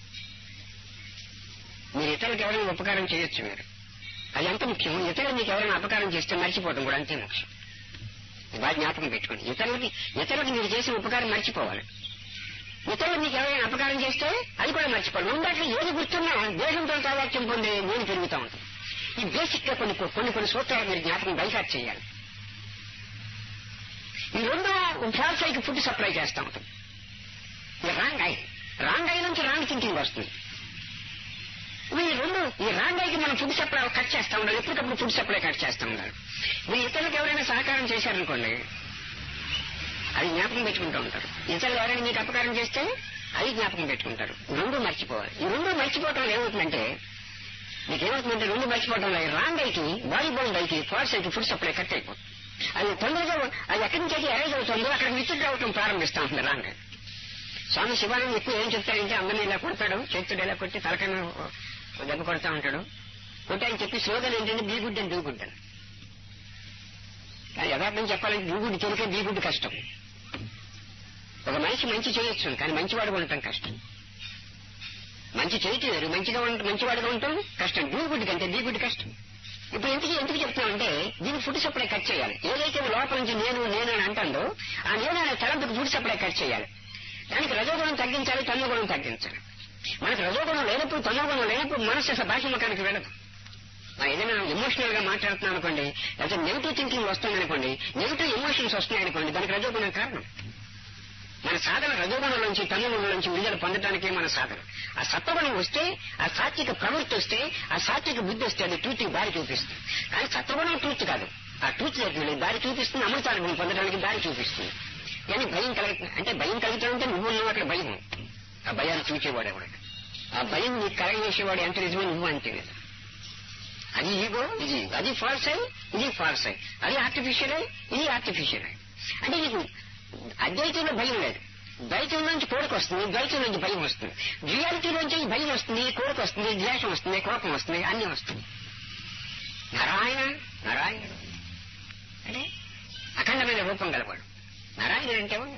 మీరు ఇతరులకు ఎవరైనా ఉపకారం చేయొచ్చు మీరు అది ఎంత ముఖ్యం ఇతరులు మీకు ఎవరైనా అపకారం చేస్తే మర్చిపోవడం కూడా అంతే ముఖ్యం ఇది బాగా జ్ఞాపకం పెట్టుకోండి ఇతరులకి ఇతరులకు మీరు చేసిన ఉపకారం మర్చిపోవాలి ఇతరులు మీకు ఎవరైనా అపకారం చేస్తే అది కూడా మర్చిపోవాలి ఉండాలి ఏది గుర్తున్నా దేశంతో సావాక్యం పొందే నేను పెరుగుతూ ఉంటాను ఈ బేసిక్ గా కొన్ని కొన్ని కొన్ని సూత్రాలు మీరు జ్ఞాపకం బైకాట్ చేయాలి ఈ రెండు ఫ్యాల్సైకి ఫుడ్ సప్లై చేస్తూ ఉంటుంది ఈ రాంగ్ ఐ రాంగ్ ఐ నుంచి రాంగ్ థింకింగ్ వస్తుంది ఈ రెండు ఈ రాంగ్ ఐకి మనం ఫుడ్ సప్లై కట్ చేస్తా ఉండాలి ఎప్పటికప్పుడు ఫుడ్ సప్లై కట్ చేస్తా ఉండాలి మీరు ఇతరులకు ఎవరైనా సహకారం చేశారనుకోండి అది జ్ఞాపకం పెట్టుకుంటూ ఉంటారు ఇతరులు ఎవరైనా మీకు అపకారం చేస్తే అది జ్ఞాపకం పెట్టుకుంటారు రెండు మర్చిపోవాలి ఈ రెండు మర్చిపోవటం ఏమవుతుందంటే మీకు ఏమవుతుందంటే రెండు మర్చిపోవటం లేదు రాంగ్ ఐకి బాడీ బౌండ్ ఐకి ఫాల్స్ ఐకి ఫుడ్ సప్లై కట్ అయిపోతుంది అది తొందరగా అది ఎక్కడి నుంచి అయితే అరైజ్ అవుతుందో అక్కడ విద్యుత్ రావటం ప్రారంభిస్తా ఉంటుంది రాంగ్ స్వామి శివానంద ఎక్కువ ఏం చెప్తాడంటే అందరినీ ఇలా కొడతాడు చేతుడు ఇలా కొట్టి తలకైనా దెబ్బ కొడతా ఉంటాడు కొట్టి ఆయన చెప్పి స్లోగన్ ఏంటంటే be good and do good అని కానీ యథార్థం చెప్పాలంటే డూ గుడ్ తెలికే బీ గుడ్ కష్టం ఒక మనిషి మంచి చేయొచ్చు కానీ మంచివాడు ఉండటం కష్టం మంచి చేయటం వేరు మంచిగా ఉంట మంచివాడుగా ఉండటం కష్టం డూ గుడ్ కంటే బీ గుడ్ కష్టం ఇప్పుడు ఎందుకు ఎందుకు చెప్తామంటే దీనికి ఫుడ్ సప్లై కట్ చేయాలి ఏదైతే లోపల నుంచి నేను నేను అని అంటుందో ఆ నేను అనే తలంపుకి ఫుడ్ సప్లై కట్ చేయాలి దానికి రజోగుణం తగ్గించాలి తమోగుణం తగ్గించాలి మనకు రజోగుణం లేనప్పుడు తమోగుణం లేనప్పుడు మనసు అసలు బాహ్యముఖానికి వెళ్ళదు మనం ఏదైనా ఎమోషనల్ గా మాట్లాడుతున్నాం అనుకోండి లేకపోతే నెగిటివ్ థింకింగ్ వస్తుంది అనుకోండి నెగిటివ్ ఎమోషన్స్ వస్తున్నాయి అనుకోండి దానికి రజోగుణం కారణం మన సాధన రజోగుణం నుంచి తమోగుణం నుంచి విడుదల పొందడానికే మన సాధన ఆ సత్వగుణం వస్తే ఆ సాత్విక ప్రవృత్తి వస్తే ఆ సాత్విక బుద్ధి వస్తే అది ట్రూత్ దారి చూపిస్తుంది కానీ సత్వగుణం ట్రూత్ కాదు ఆ ట్రూత్ దగ్గర దారి చూపిస్తుంది అమృతాన్ని పొందడానికి దారి చూపిస్తుంది కానీ భయం కలుగుతుంది అంటే భయం కలుగుతుందంటే నువ్వు ఉన్నావు అక్కడ భయం ఆ భయాన్ని చూచేవాడు ఎవడు ఆ భయం నీకు కలగజేసేవాడు ఎంత నిజమో నువ్వు అంతే కదా అది ఈగో ఇది అది ఫాల్స్ అయి ఇది ఫాల్స్ అయి అది ఆర్టిఫిషియల్ అయి ఇది ఆర్టిఫిషియల్ అయి అంటే నీకు అద్వైతంలో భయం లేదు ద్వైతం నుంచి కోరిక వస్తుంది ద్వైతం నుంచి భయం వస్తుంది రియాలిటీలోంచి భయం వస్తుంది కోరిక వస్తుంది ద్వేషం వస్తుంది కోపం వస్తుంది అన్ని వస్తుంది నారాయణ నారాయణుడు అంటే అఖండమైన రూపం గలవాడు నారాయణుడు అంటే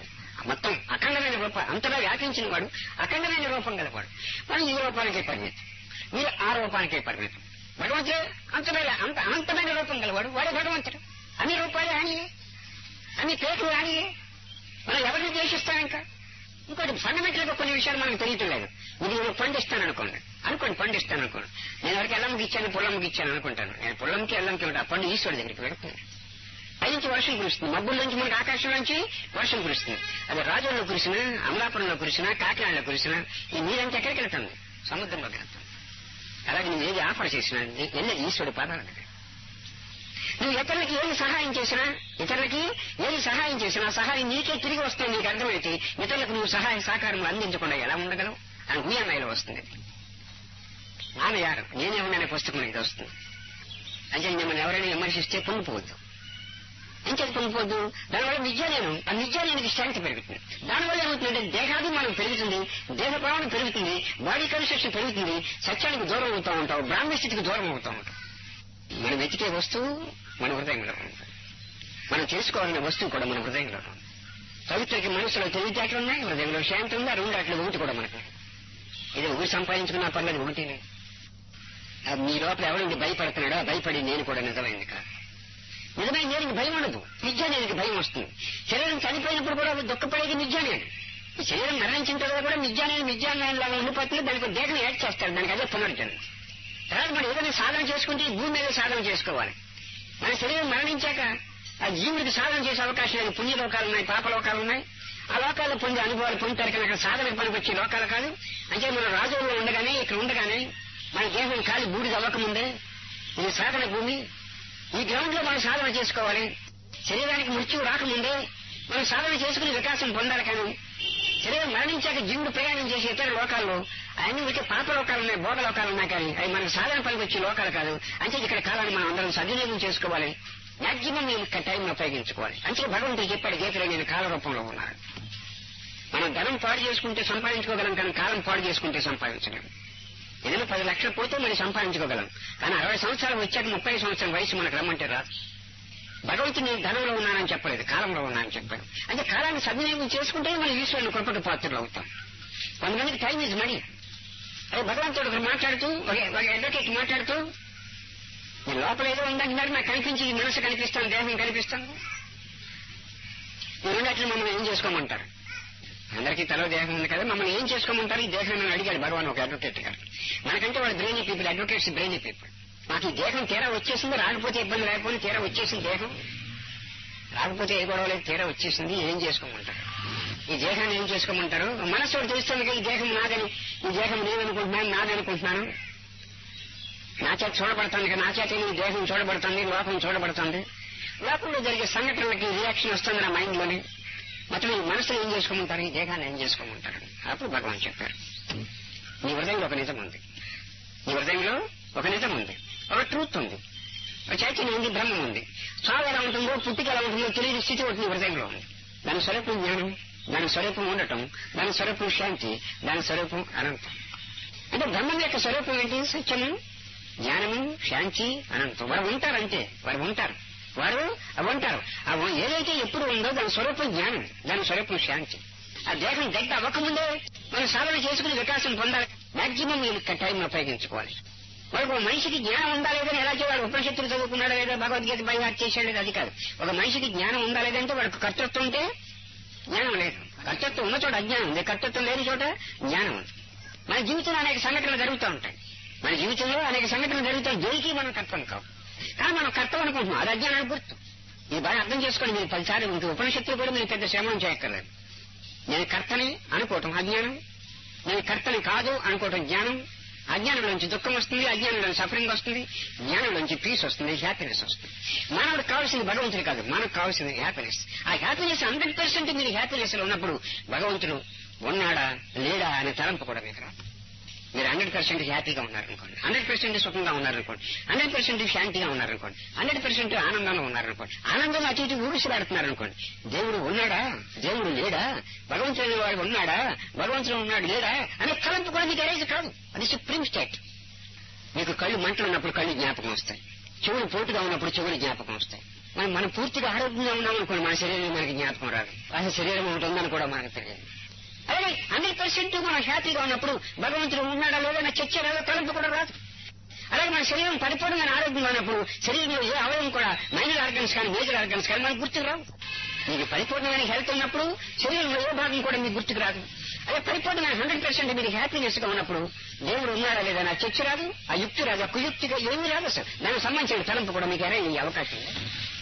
మొత్తం అఖండమైన రూపం అంతగా వ్యాపించిన వాడు అఖండమైన రూపం గలవాడు మనం ఈ రూపానికే పరిమితం మీరు ఆ రూపానికే పరిమితం భగవంతుడు అంతగా అంత అనంతమైన రూపం గలవాడు వాడే భగవంతుడు అన్ని రూపాలు ఆయనయే అన్ని పేర్లు ఆయనయే మనం ఎవరిని ద్వేషిస్తాం ఇంకా ఇంకోటి ఫండమెంటల్ గా కొన్ని విషయాలు మనకు తెలియట్లేదు ఇది నేను పండిస్తాను అనుకోండి అనుకోండి పండిస్తాను అనుకోండి నేను ఎవరికి ఎల్లమ్మకి ఇచ్చాను పుల్లమ్మకి ఇచ్చాను అనుకుంటాను నేను పుల్లమ్మకి ఎల్లంకి ఉంటా ఆ పండు ఈశ్వరుడి దగ్గరికి వెళుతుంది పైనుంచి వర్షం కురుస్తుంది మబ్బుల నుంచి మనకి ఆకాశం నుంచి వర్షం కురుస్తుంది అది రాజుల్లో కురిసినా అమలాపురంలో కురిసినా కాకినాడలో కురిసినా ఈ నీరంతా ఎక్కడికి వెళ్తుంది సముద్రంలోకి వెళ్తుంది అలాగే నువ్వు ఏది ఆఫర్ చేసినా నీ- వెళ్ళేది ఈశ్వరుడి పాదాల దగ్గర నువ్వు ఇతరులకి ఏది సహాయం చేసినా ఇతరులకి ఏది సహాయం చేసినా ఆ సహాయం నీకే తిరిగి వస్తుంది నీకు అర్థమైతే ఇతరులకు నువ్వు సహాయ సహకారం అందించకుండా ఎలా ఉండగలవు అని ఊయన్నయ్యలో వస్తుంది నాన్న యారు నేనే ఉన్నానే పుస్తకం ఇది వస్తుంది అంటే మిమ్మల్ని ఎవరైనా విమర్శిస్తే పొంగిపోవద్దు ఇంకేది పొంగిపోవద్దు దానివల్ల విద్య నేను ఆ విద్య నేను స్ట్రెంగ్త్ పెరుగుతుంది దానివల్ల ఏమవుతుందంటే దేహాభిమానం పెరుగుతుంది దేహ ప్రమాణం పెరుగుతుంది బాడీ కన్స్ట్రక్షన్ పెరుగుతుంది సత్యానికి దూరం అవుతూ ఉంటావు బ్రాహ్మణ స్థితికి దూరం అవుతూ ఉంటావు మనం వెతికే వస్తువు మన హృదయంలో ఉంది మనం తెలుసుకోవాలనే వస్తువు కూడా మన హృదయంలో ఉంది పవిత్రకి మనసులో తెలివితేటలు ఉన్నాయి హృదయంలో శాంతి ఉంది ఆ రెండు అట్లా ఒకటి కూడా మనకు ఇది ఒకటి సంపాదించుకున్నా పర్లేదు ఒకటినే ఆ మీ లోపల ఎవరికి భయపడుతున్నాడో ఆ భయపడి నేను కూడా నిజమైంది కాదు నిజమైన నేను భయం ఉండదు నిజానికి భయం వస్తుంది శరీరం చనిపోయినప్పుడు కూడా దుఃఖపడేది నిజానే ఈ శరీరం మరణించిన తర్వాత కూడా నిజానే నిజాన్యాయంలాగా ఉండిపోతుంది దానికి దేహం యాడ్ చేస్తాడు దానికి అదే పునర్జన్మ తర్వాత మనం ఏదైనా సాధన చేసుకుంటే ఈ భూమి మీద సాధన చేసుకోవాలి మన శరీరం మరణించాక ఆ జీవుడికి సాధన చేసే అవకాశం లేదు పుణ్య లోకాలు ఉన్నాయి పాప లోకాలు ఉన్నాయి ఆ లోకాల్లో పొందే అనుభవాలు పొందుతారు కానీ అక్కడ సాధనకు పనికొచ్చే లోకాలు కాదు అంటే మన రాజుల్లో ఉండగానే ఇక్కడ ఉండగానే మన దేహం కాలి బూడిద అవ్వకముందే ఇది సాధన భూమి ఈ గ్రౌండ్ లో మనం సాధన చేసుకోవాలి శరీరానికి మృత్యువు రాకముందే మనం సాధన చేసుకుని వికాసం పొందాలి కానీ శరీరం మరణించాక జీవుడు ప్రయాణం చేసే ఇతర లోకాల్లో అన్ని ఉంటే పాప లోకాలు ఉన్నాయి భోగ లోకాలు ఉన్నాయి కానీ అవి మనకు సాధన పనికి వచ్చే లోకాలు కాదు అంటే ఇక్కడ కాలాన్ని మనం అందరం సద్వినియోగం చేసుకోవాలి మాక్సిమం నేను టైం ఉపయోగించుకోవాలి అంటే భగవంతుడు చెప్పాడు గీతలో నేను కాల రూపంలో ఉన్నాను మనం ధనం పాడు చేసుకుంటే సంపాదించుకోగలం కానీ కాలం పాడు చేసుకుంటే సంపాదించలేం ఏదైనా పది లక్షలు పోతే మరి సంపాదించుకోగలం కానీ అరవై సంవత్సరాలు వచ్చాక ముప్పై సంవత్సరాల వయసు మనకు రమ్మంటే రాదు భగవంతుని నేను ధనంలో ఉన్నానని చెప్పలేదు కాలంలో ఉన్నానని చెప్పాడు అంటే కాలాన్ని సద్వినియోగం చేసుకుంటే మన ఈశ్వరుని కృపకు పాత్రలు అవుతాం కొంతమందికి టైం ఇస్ మనీ అదే భగవంతుడు ఒకరు మాట్లాడుతూ ఒక ఒక అడ్వకేట్ మాట్లాడుతూ నేను లోపల ఏదో ఉందంటున్నారు నాకు కనిపించి ఈ మనసు కనిపిస్తాను దేహం కనిపిస్తాను ఈ రెండట్లు మమ్మల్ని ఏం చేసుకోమంటారు అందరికీ తలో దేహం ఉంది కదా మమ్మల్ని ఏం చేసుకోమంటారు ఈ దేహం అని అడిగాడు భగవాన్ ఒక అడ్వకేట్ గారు మనకంటే వాడు brainy people advocates brainy people మాకు ఈ దేహం తీరా వచ్చేసింది రాకపోతే ఇబ్బంది లేకపోతే తీరా వచ్చేసింది దేహం రాకపోతే ఏ గొడవ లేదు తీరా వచ్చేసింది ఏం చేసుకోమంటారు ఈ దేహాన్ని ఏం చేసుకోమంటారు మనసు వాడు తెలుస్తుంది కదా, ఈ దేహం నాదని ఈ దేహం నేననుకుంటున్నాను నాదనుకుంటున్నాను నా చేత చూడబడుతుంది కదా, నా చేత ఈ దేహం చూడబడుతుంది లోకం చూడబడుతుంది లోకంలో జరిగే సంఘటనలకి రియాక్షన్ వస్తుంది నా మైండ్ లోని మొత్తం ఈ మనసులో ఏం చేసుకోమంటారు ఈ దేహాన్ని ఏం చేసుకోమంటారు అప్పుడు భగవాన్ చెప్పారు నీ హృదయంలో ఒక నిజం ఉంది నీ హృదయంలో ఒక నిజం ఉంది ఒక ట్రూత్ ఉంది ఒక చైతన్యం ఉంది బ్రహ్మం ఉంది చావు ఎలా ఉంటుందో పుట్టిక ఎలా ఉంటుందో తెలియని స్థితి ఒకటి నీ హృదయంలో ఉంది దాని స్వరూపం జ్ఞానం దాని స్వరూపం ఉండటం దాని స్వరూపం శాంతి దాని స్వరూపం అనంతం అంటే బ్రహ్మం యొక్క స్వరూపం ఏంటి సత్యము జ్ఞానము శాంతి అనంతం వారు ఉంటారంటే వారు ఉంటారు వారు అవి ఉంటారు ఆ ఉ- ఏదైతే ఎప్పుడు ఉందో దాని స్వరూపం జ్ఞానం దాని స్వరూపం శాంతి ఆ దేహం దగ్గర అవ్వకముందే మనం సాధన చేసుకుని వికాసం పొందాలి మాక్సిమం మీరు టైం ఉపయోగించుకోవాలి వాళ్ళకి ఒక మనిషికి జ్ఞానం ఉందా లేదని ఎలా చేయాలి ఉపనిషత్తులు చదువుకున్నాడా లేదా భగవద్గీత బయట చేశాడు లేదా అది కాదు ఒక మనిషికి జ్ఞానం ఉందా లేదంటే వాడికి కర్తృత్వం ఉంటే జ్ఞానం లేదు కర్తృత్వం ఉన్న చోట అజ్ఞానం ఉంది కర్తృత్వం లేని చోట జ్ఞానం ఉంది మన జీవితంలో అనేక సంఘటనలు జరుగుతూ ఉంటాయి మన జీవితంలో అనేక సంఘటనలు జరుగుతాయి దేనికి మనం కర్తవం కావు కానీ మనం కర్తవం అనుకుంటున్నాం అది అజ్ఞానానికి గుర్తు ఇది బాగా అర్థం చేసుకోండి మీరు పదిసార్లు ఇంక ఉపనిషత్తులు కూడా మీరు పెద్ద శ్రమం చేయక్కర్లేదు నేను కర్తని అనుకోవటం అజ్ఞానం నేను కర్తని కాదు అనుకోవటం జ్ఞానం అజ్ఞానంలోంచి దుఃఖం వస్తుంది అజ్ఞానంలోంచి సఫరింగ్ వస్తుంది జ్ఞానంలోంచి పీస్ వస్తుంది హ్యాపీనెస్ వస్తుంది మానవుడికి కావాల్సింది భగవంతుడు కాదు మనకు కావాల్సింది హ్యాపీనెస్ ఆ హ్యాపీనెస్ హండ్రెడ్ పర్సెంట్ మీరు హ్యాపీనెస్ లో ఉన్నప్పుడు భగవంతుడు ఉన్నాడా లేడా అనే తలంపు కూడా మీకు రాదు మీరు హండ్రెడ్ పర్సెంట్ హ్యాపీగా ఉన్నారనుకోండి హండ్రెడ్ పర్సెంట్ సుఖంగా ఉన్నారనుకోండి హండ్రెడ్ పర్సెంట్ శాంతిగా ఉన్నారనుకోండి హండ్రెడ్ పర్సెంట్ ఆనందంగా ఉన్నారనుకోండి ఆనందంగా అటు ఇటు ఊగిసిలాడుతున్నారనుకోండి దేవుడు ఉన్నాడా దేవుడు లేడా భగవంతుడు వాడు ఉన్నాడా భగవంతుడు ఉన్నాడు లేడా అనే తలంపు కూడా మీకు అరేజ్ కాదు అది సుప్రీం స్టేట్ మీకు కళ్ళు మంటలు ఉన్నప్పుడు కళ్ళు జ్ఞాపకం వస్తాయి చెవులు పోటుగా ఉన్నప్పుడు చెవులు జ్ఞాపకం వస్తాయి మనం మనం పూర్తిగా ఆరోగ్యంగా ఉన్నాం అనుకోండి మన శరీరం మనకి జ్ఞాపకం రాదు అసలు శరీరం ఒకటి ఉందని కూడా మనకు తెలియదు అలాగే హండ్రెడ్ పర్సెంట్ మనం హ్యాపీగా ఉన్నప్పుడు భగవంతుడు ఉన్నాడా లేదా నా చర్చ రాదో తలంపు కూడా రాదు అలాగే మన శరీరం పరిపూర్ణంగా ఆరోగ్యంగా ఉన్నప్పుడు శరీరంలో ఏ అవయవం కూడా మైనర్ ఆర్గన్స్ కానీ మేజర్ ఆర్గన్స్ కానీ మనకు గుర్తుకు రావు మీకు పరిపూర్ణమైన హెల్త్ ఉన్నప్పుడు శరీరంలో ఏ భాగం కూడా మీకు గుర్తుకు రాదు అదే పరిపూర్ణమైన హండ్రెడ్ పర్సెంట్ మీరు హ్యాపీనెస్ గా ఉన్నప్పుడు దేవుడు ఉన్నాడా లేదా నా చర్చ రాదు ఆ యుక్తి రాదు ఆ కుయుక్తిగా ఏమీ రాదు అసలు దానికి సంబంధించిన తలంపు కూడా మీకు ఎరే అవకాశం ఉంది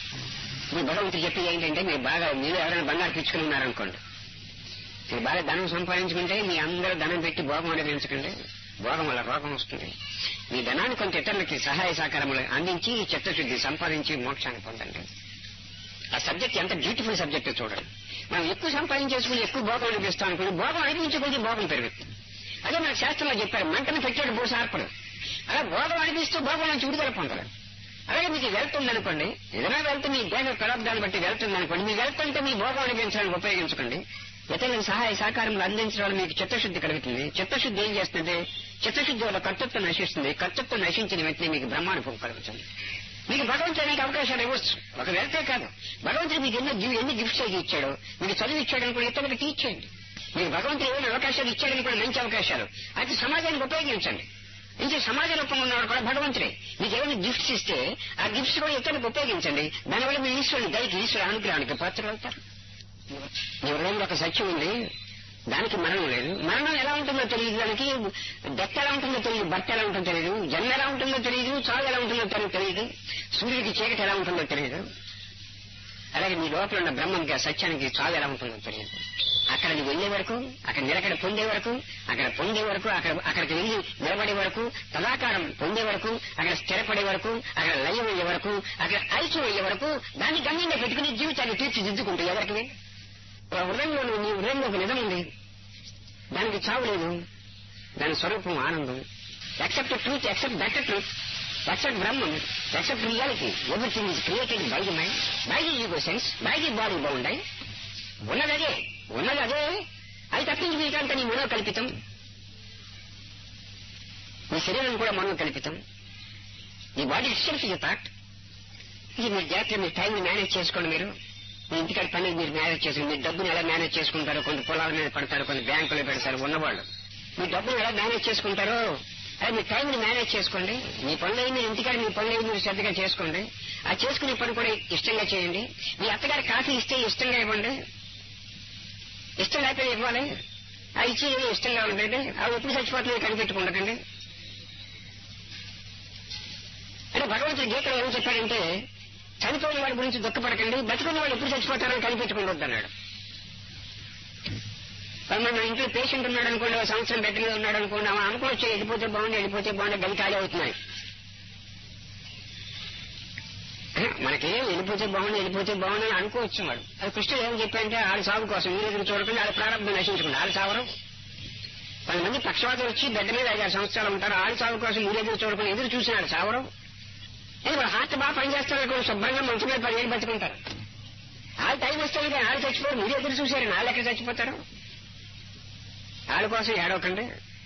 మీ భగవంతుడు చెప్పేది ఏంటంటే మీరు బాగా మీరు ఎవరైనా బంగారు పిచ్చుకుని ఉన్నారనుకోండి మీరు బాగా ధనం సంపాదించుకుంటే మీ అందరూ ధనం పెట్టి భోగం అనుభవించకండి భోగం వల్ల రోగం వస్తుంది మీ ధనాన్ని కొంత ఇతరులకి సహాయ సహకారములు అందించి చిత్తశుద్ధి సంపాదించి మోక్షాన్ని పొందండి ఆ సబ్జెక్ట్ ఎంత బ్యూటిఫుల్ సబ్జెక్ట్ చూడండి మనం ఎక్కువ సంపాదించేసుకుని ఎక్కువ భోగం అనిపిస్తాం అనుకుని భోగం అనిపించే కొద్ది భోగం పెరుగుతుంది అదే మన శాస్త్రంలో చెప్పారు మంటను పెట్టాడు భూ సార్పడు అలా భోగం అనిపిస్తూ భోగం నుంచి విడుదల పొందలేదు అలాగే మీకు వెల్త్ ఉందనుకోండి ఏదైనా వెల్త్ మీ దేహ ప్రారంభాన్ని బట్టి వెల్త్ ఉందనుకోండి మీ వెల్త్ అంటే మీ భోగం అనిపించడానికి ఉపయోగించుకోండి ఇతరులకు సహాయ సహకారం అందించడం వల్ల మీకు చిత్తశుద్ధి కలుగుతుంది చిత్తశుద్ధి ఏం చేస్తుంది చిత్తశుద్ధి వల్ల కర్తృత్వం నశిస్తుంది కర్తృత్వం నశించిన వెంటనే మీకు బ్రహ్మానుభవం కలుగుతుంది మీకు భగవంతుడు అనేక అవకాశాలు ఇవ్వచ్చు ఒక వెళ్తే కాదు భగవంతుడు మీకు ఎన్నో గి- ఎన్ని గిఫ్ట్స్ అయితే ఇచ్చాడు మీకు చదువు ఇచ్చాడని కూడా ఇతరులకు టీచ్ చేయండి మీకు భగవంతుడు ఏమైనా అవకాశాలు ఇచ్చాడని కూడా మంచి అవకాశాలు అయితే సమాజానికి ఉపయోగించండి ఇంకే సమాజ రూపంలో ఉన్నవాడు కూడా భగవంతుడే మీకు ఏమైనా గిఫ్ట్స్ ఇస్తే ఆ గిఫ్ట్స్ కూడా ఇతరులకు ఉపయోగించండి దానివల్ల మీ ఈశ్వరుని దయకి ఈశ్వరు అనుగ్రహానికి పాత్రలు అవుతారు మీ హృదయంలో ఒక సత్యం ఉంది దానికి మరణం లేదు మరణం ఎలా ఉంటుందో తెలియదు దానికి డెత్ ఎలా ఉంటుందో తెలియదు భర్త ఎలా ఉంటుందో తెలియదు జన్మ ఎలా ఉంటుందో తెలియదు చావు ఎలా ఉంటుందో తనకు తెలియదు సూర్యుడికి చీకటి ఎలా ఉంటుందో తెలియదు అలాగే మీ లోపల ఉన్న బ్రహ్మంకి ఆ సత్యానికి చావు ఎలా ఉంటుందో తెలియదు అక్కడికి వెళ్లే వరకు అక్కడ నిలకడ పొందే వరకు అక్కడ పొందే వరకు అక్కడ అక్కడికి వెళ్లి నిలబడే వరకు తదాకారం పొందే వరకు అక్కడ స్థిరపడే వరకు అక్కడ లయం అయ్యే వరకు అక్కడ ఐక్యం అయ్యే వరకు దాన్ని గమ్యంగా పెట్టుకుని జీవితాన్ని తీర్చిదిద్దుకుంటూ ఎవరికి హృదయంలో నీ హృదయంలో ఒక నిజం ఉంది దానికి చావు లేదు దాని స్వరూపం ఆనందం except truth except better truth except Brahmam except reality everything is created by the mind by the ego sense by the body bound ఉన్నది అదే ఉన్నది అదే అది తప్పించి మీకంటే నీ మనో కల్పితం మీ శరీరం కూడా మనో కల్పితం ఈ బాడీ ఇట్సెల్ఫ్ ఇస్ థాట్ ఇది మీరు జాగ్రత్తగా మీ టైం మేనేజ్ చేసుకోండి మీరు మీ ఇంటికాడ పని మీరు మేనేజ్ చేసుకుని మీ డబ్బుని ఎలా మేనేజ్ చేసుకుంటారో కొన్ని పొలాల మీద పడతారు కొన్ని బ్యాంకులో పెడతారు ఉన్నవాళ్ళు మీ డబ్బుని ఎలా మేనేజ్ చేసుకుంటారో అదే మీ టైంని మేనేజ్ చేసుకోండి మీ పనులు మీరు ఇంటికాడ మీ పనులు మీరు శ్రద్ధగా చేసుకోండి ఆ చేసుకునే పని కూడా ఇష్టంగా చేయండి మీ అత్తగారి కాఫీ ఇస్తే ఇష్టంగా ఇవ్వండి ఇష్టం లేకపోతే ఇవ్వాలి ఆ ఇచ్చి ఇష్టంగా ఉండండి అవి ఎప్పుడు చచ్చిపోతుంది కనిపెట్టుకుండకండి అంటే భగవంతుడు గీతలో ఏం చెప్పాడంటే చనిపోయిన వాడి గురించి దుఃఖపడకండి బతుకున్న వాళ్ళు ఎప్పుడు చచ్చిపోతారని కనిపెట్టుకుండొద్దు అన్నాడు మరి మన ఇంట్లో పేషెంట్ ఉన్నాడు అనుకోండి ఒక సంవత్సరం బెడ్ మీద ఉన్నాడు అనుకోండి ఆమె అనుకోవచ్చు వెళ్ళిపోతే బాగుంది వెళ్ళిపోతే బాగుంది గది ఖాళీ అవుతున్నాయి మనకి వెళ్ళిపోతే బాగుంది వెళ్ళిపోతే బాగుంది అని అనుకోవచ్చు వాడు అది కృష్ణుడు ఏం చెప్పాడంటే ఆడి సాగు కోసం మీరు ఎదురు చూడకుండా ఆడ ప్రారంభం నశించకుండా ఆడి సావరం కొంతమంది పక్షవాతం వచ్చి బెడ్ మీద ఐదారు సంవత్సరాలు ఉంటారు ఆడి సాగు కోసం మీరు ఎదురు చూడకుండా ఎదురు చూసినాడు సావరం ఇప్పుడు హార్ట్ బాగా పనిచేస్తారు అనుకోండి శుభ్రంగా మంచి మీద పదిహేను బతుకుంటారు వాళ్ళ టైం వస్తే ఇక వాళ్ళు చచ్చిపోరు మీరు ఎదురు చూశారు వాళ్ళు ఎక్కడ చచ్చిపోతారు వాళ్ళ కోసం ఏడవకండి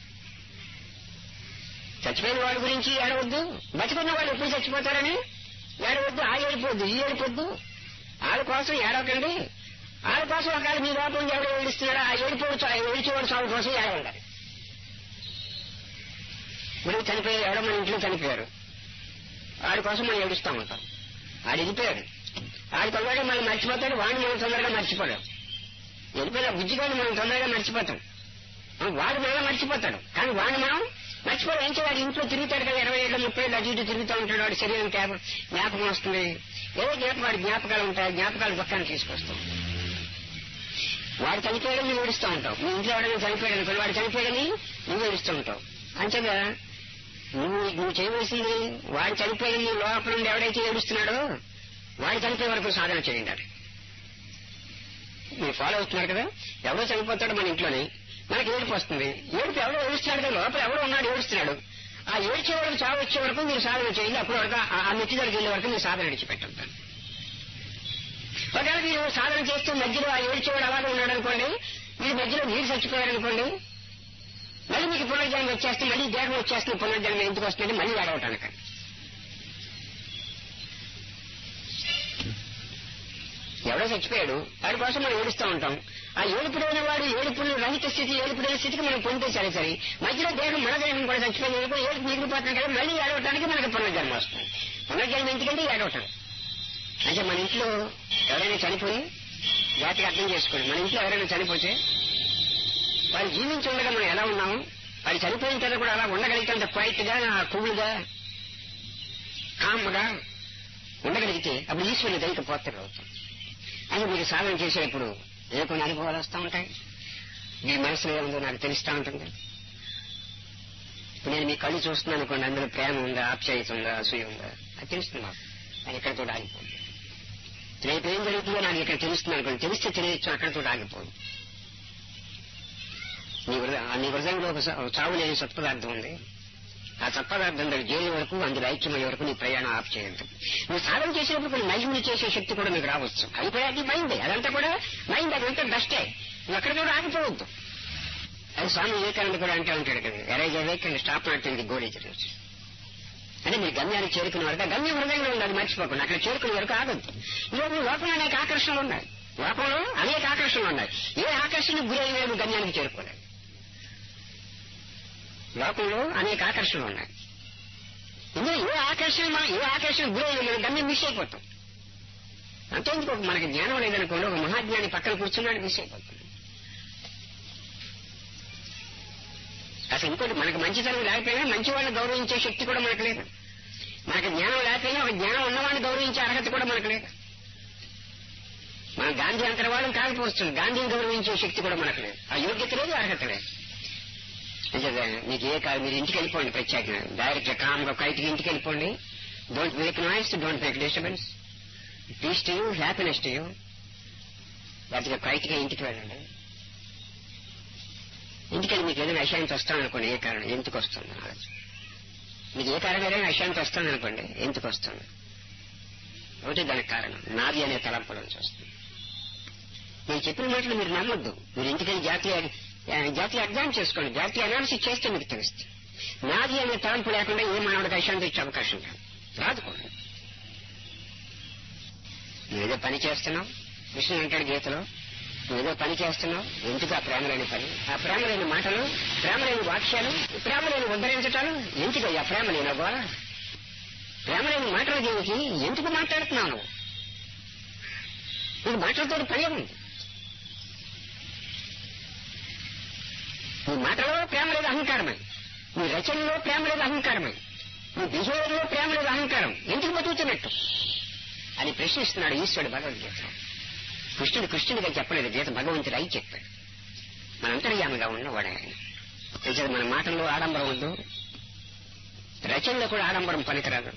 చచ్చిపోయిన వాళ్ళ గురించి ఏడవద్దు బతుకున్న వాళ్ళు ఎప్పుడు చచ్చిపోతారని ఏడవద్దు ఆ ఏడిపోద్దు ఈ ఏడిపోద్దు వాళ్ళ కోసం ఏడవకండి వాళ్ళ కోసం ఒకవేళ మీ లోపల నుంచి ఎవడో ఏడుస్తున్నాడో ఆ ఏడిపోవచ్చు ఆ ఏడిచేవాడు సాగు కోసం ఏడవండి ఇప్పుడు చనిపోయారు ఎవడో మన ఇంట్లో చనిపోయారు వాడి కోసం మనం ఏడుస్తూ ఉంటాం వాడు వెళ్ళిపోయాడు వాడి తొందరగా మనం మర్చిపోతాడు వాడిని మనం తొందరగా మర్చిపోలేం వెళ్ళిపోయిన బుజ్జిగాని మనం తొందరగా మర్చిపోతాం వాడు మనం మర్చిపోతాడు కానీ వాడిని మనం మర్చిపోవడం ఏం చేయాలి ఇంట్లో తిరుగుతాడు కదా ఇరవై ఏళ్ళు ముప్పై ఏళ్ళు అటు ఇటు తిరుగుతూ ఉంటాడు వాడి శరీరం జ్ఞాప- జ్ఞాపకం వస్తుంది ఏదో జ్ఞాపకం వాడి జ్ఞాపకాలు ఉంటాయి జ్ఞాపకాలు పక్కన తీసుకొస్తాం వాడు చనిపోయాడని నువ్వు ఏడుస్తూ ఉంటావు మీ ఇంట్లో ఎవడైనా చనిపోయాడు అనుకో వాడు చనిపోయాడని నువ్వు ఏడుస్తూ ఉంటావు అంతేగా నువ్వు నువ్వు చేయవలసింది వాడు చనిపోయిన నీ లోపల నుండి ఎవడైతే ఏడుస్తున్నాడో వాడు చనిపోయే వరకు సాధన చేయండి అది. మీరు ఫాలో అవుతున్నారు కదా ఎవడో చనిపోతాడు మన ఇంట్లోనే మనకి ఏడుపు వస్తుంది ఏడుపు ఎవడో ఏడుస్తున్నాడు కదా లోపల ఎవడో ఉన్నాడు ఏడుస్తున్నాడు ఆ ఏడ్చే వరకు చావు వచ్చే వరకు మీరు సాధన చేయండి అప్పుడు వరకు ఆ- ఆ నెత్తి దగ్గరికి వెళ్ళే వరకు మీరు సాధన విడిచిపెట్టండి ఒకవేళ మీరు సాధన చేస్తూ మధ్యలో ఆ ఏడ్చేవాడు అలాగే ఉన్నాడు అనుకోండి మీరు మధ్యలో మీరు చచ్చిపోయారనుకోండి మళ్ళీ మీకు పునర్జన్మ వచ్చేస్తే మళ్ళీ దేహం వచ్చేస్తుంది పునర్జన్మ ఎందుకు వస్తుంది మళ్ళీ ఏడవటానికి ఎవడో చచ్చిపోయాడు వాడి కోసం మనం ఏడుస్తూ ఉంటాం ఆ ఏడుపుడైన వాడు ఏడుపులు రహిత స్థితి ఏడుపుడైన స్థితికి మనం పొందితే సరే సరే మధ్యలో దేహం మన దేహం కూడా చచ్చిపోయింది ఏడుపు ఏడుపు మిగిలిపోతున్నాం కదా మళ్ళీ ఏడవటానికి మనకు పునర్జన్మ వస్తుంది పునర్జన్మ ఎందుకంటే ఏడవటం అంటే మన ఇంట్లో ఎవరైనా చనిపోయి జాతికి అర్థం చేసుకోండి మన ఇంట్లో ఎవరైనా చనిపోతే వాళ్ళు జీవించి ఉండగా మనం ఎలా ఉన్నాము వాళ్ళు చనిపోయిన తర్వాత కూడా అలా ఉండగలిగితే క్వైట్ గా కూల్గా కామ్గా ఉండగలిగితే అప్పుడు ఈశ్వరుని దైక పోతారు అవుతాం అది మీరు సాధన చేసేటప్పుడు ఏ కొన్ని అనుభవాలు వస్తూ ఉంటాయి మీ మనసులో ఏముందో నాకు తెలుస్తూ ఉంటుంది ఇప్పుడు నేను మీ కళ్ళు చూస్తున్నాను అనుకోండి అందులో ప్రేమ ఉందా ఆప్యాయత ఉందా అసూయ ఉందా అది తెలుస్తుంది మాకు అది ఎక్కడితో ఆగిపోదు రేపు ఏం జరుగుతుందో నాకు ఇక్కడ తెలుస్తుంది అనుకోండి తెలిస్తే తెలియచ్చు అక్కడితో ఆగిపోదు నీ హృదయ నీ హృదయంలో ఒక స- చావు లేని సత్పదార్థం ఉంది ఆ సత్పదార్థం దగ్గర చేరే వరకు అందులో ఐక్యమయ్యే వరకు నీ ప్రయాణం ఆఫ్ చేయద్దు నువ్వు సాధన చేసినప్పుడు కొన్ని మైండ్ చేసే శక్తి కూడా నీకు రావచ్చు అది కూడా అది మైండ్ అదంతా కూడా మైండ్ అదంతా డస్టే నువ్వు అక్కడ కూడా ఆగిపోవద్దు అది స్వామి వివేకానంద కూడా అంటే ఉంటాడు కదా ఎరైజ్ వివేకానంద స్టాప్ నాట్ ఇది గోల్ ఇచ్చి అంటే మీ గమ్యానికి చేరుకునే వరకు ఆ గమ్యం హృదయంలో ఉండాలి మర్చిపోకుండా అక్కడ చేరుకునే వరకు ఆగద్దు ఈరోజు లోకంలో అనేక ఆకర్షణలు ఉన్నాయి లోకంలో అనేక ఆకర్షణలు ఉన్నాయి ఏ ఆకర్షణకు గురి అయినా నువ్వు గమ్యానికి చేరుకోలేదు లోకంలో అనేక ఆకర్షణలు ఉన్నాయి ఇందులో ఏ ఆకర్షణ మనం ఏ ఆకర్షణ గురి అయినా మనం గమ్యం మిస్ అయిపోతాం అంతేందుకు ఒక మనకి జ్ఞానం లేదనుకోండి ఒక మహాజ్ఞాని పక్కన కూర్చున్నాడు మిస్ అయిపోతాం అసలు ఇంకోటి మనకు మంచితనం లేకపోయినా మంచి వాళ్ళని గౌరవించే శక్తి కూడా మనకు లేదు మనకు జ్ఞానం లేకపోయినా ఒక జ్ఞానం ఉన్నవాడిని గౌరవించే అర్హత కూడా మనకు లేదు మన గాంధీ అంతర్వాదం కాకపోవచ్చు గాంధీని గౌరవించే శక్తి కూడా మనకు లేదు ఆ యోగ్యత లేదు అర్హత లేదు నిజంగా మీకు ఏ కాదు మీరు ఇంటికి వెళ్ళిపోండి ప్రత్యేకంగా డైరెక్ట్ కామ్ గా కైట్కి ఇంటికి వెళ్ళిపోండి don't make noise don't make disturbance peace to you happiness to you లేకపోతే కైట్గా ఇంటికి వెళ్ళండి ఇంటికెళ్ళి మీకు ఏదైనా అశాంతి వస్తాను అనుకోండి ఏ కారణం ఎందుకు వస్తుంది ఆలోచన మీకు ఏ కారణం ఏదైనా అశాంతి వస్తుంది అనుకోండి ఎందుకు వస్తుంది ఒకటి దానికి కారణం నాది అనే తలంపుల నుంచి వస్తుంది నేను చెప్పిన మాటలు మీరు నమ్మొద్దు మీరు ఇంటికెళ్ళి జాతీయ ఆ, జాతీయ ఎగ్జామ్ చేసుకోండి జాతీయ అనాలిసిస్ చేస్తే మీకు తెలుస్తుంది నాది అనే తలంపు లేకుండా ఏ మానవుడికి అశాంతి ఇచ్చే అవకాశం లేదు రాదు కూడా నువ్వేదో పని చేస్తున్నావు కృష్ణుడు అంటాడు గీతలో నువ్వేదో పని చేస్తున్నావు ఎందుకు ఆ ప్రేమ లేని పని ఆ ప్రేమ లేని మాటలు ప్రేమ లేని వాక్యాలు ప్రేమ లేని ఉద్ధరించటాలు ఎందుకు ఆ ప్రేమ లేని గోళ ప్రేమ లేని మాటలు దీనికి ఎందుకు మాట్లాడుతున్నావు నువ్వు నీకు మాటలతో పని ఉంది నీ మాటలో ప్రేమ లేదు అహంకారమే నీ రచనలో ప్రేమ లేదు అహంకారమే నీ బిహేవియర్ లో ప్రేమ లేదు అహంకారం ఎందుకు బతుకుతున్నట్టు అని ప్రశ్నిస్తున్నాడు ఈశ్వరుడు భగవద్గీత కృష్ణుడు కృష్ణుడిగా చెప్పలేదు గీత భగవంతుడు అయి చెప్పాడు మన అంతర్యామిగా ఉన్నవాడే ఆయన నిజంగా మన మాటల్లో ఆడంబరం వద్దు రచనలో కూడా ఆడంబరం పనికిరాదు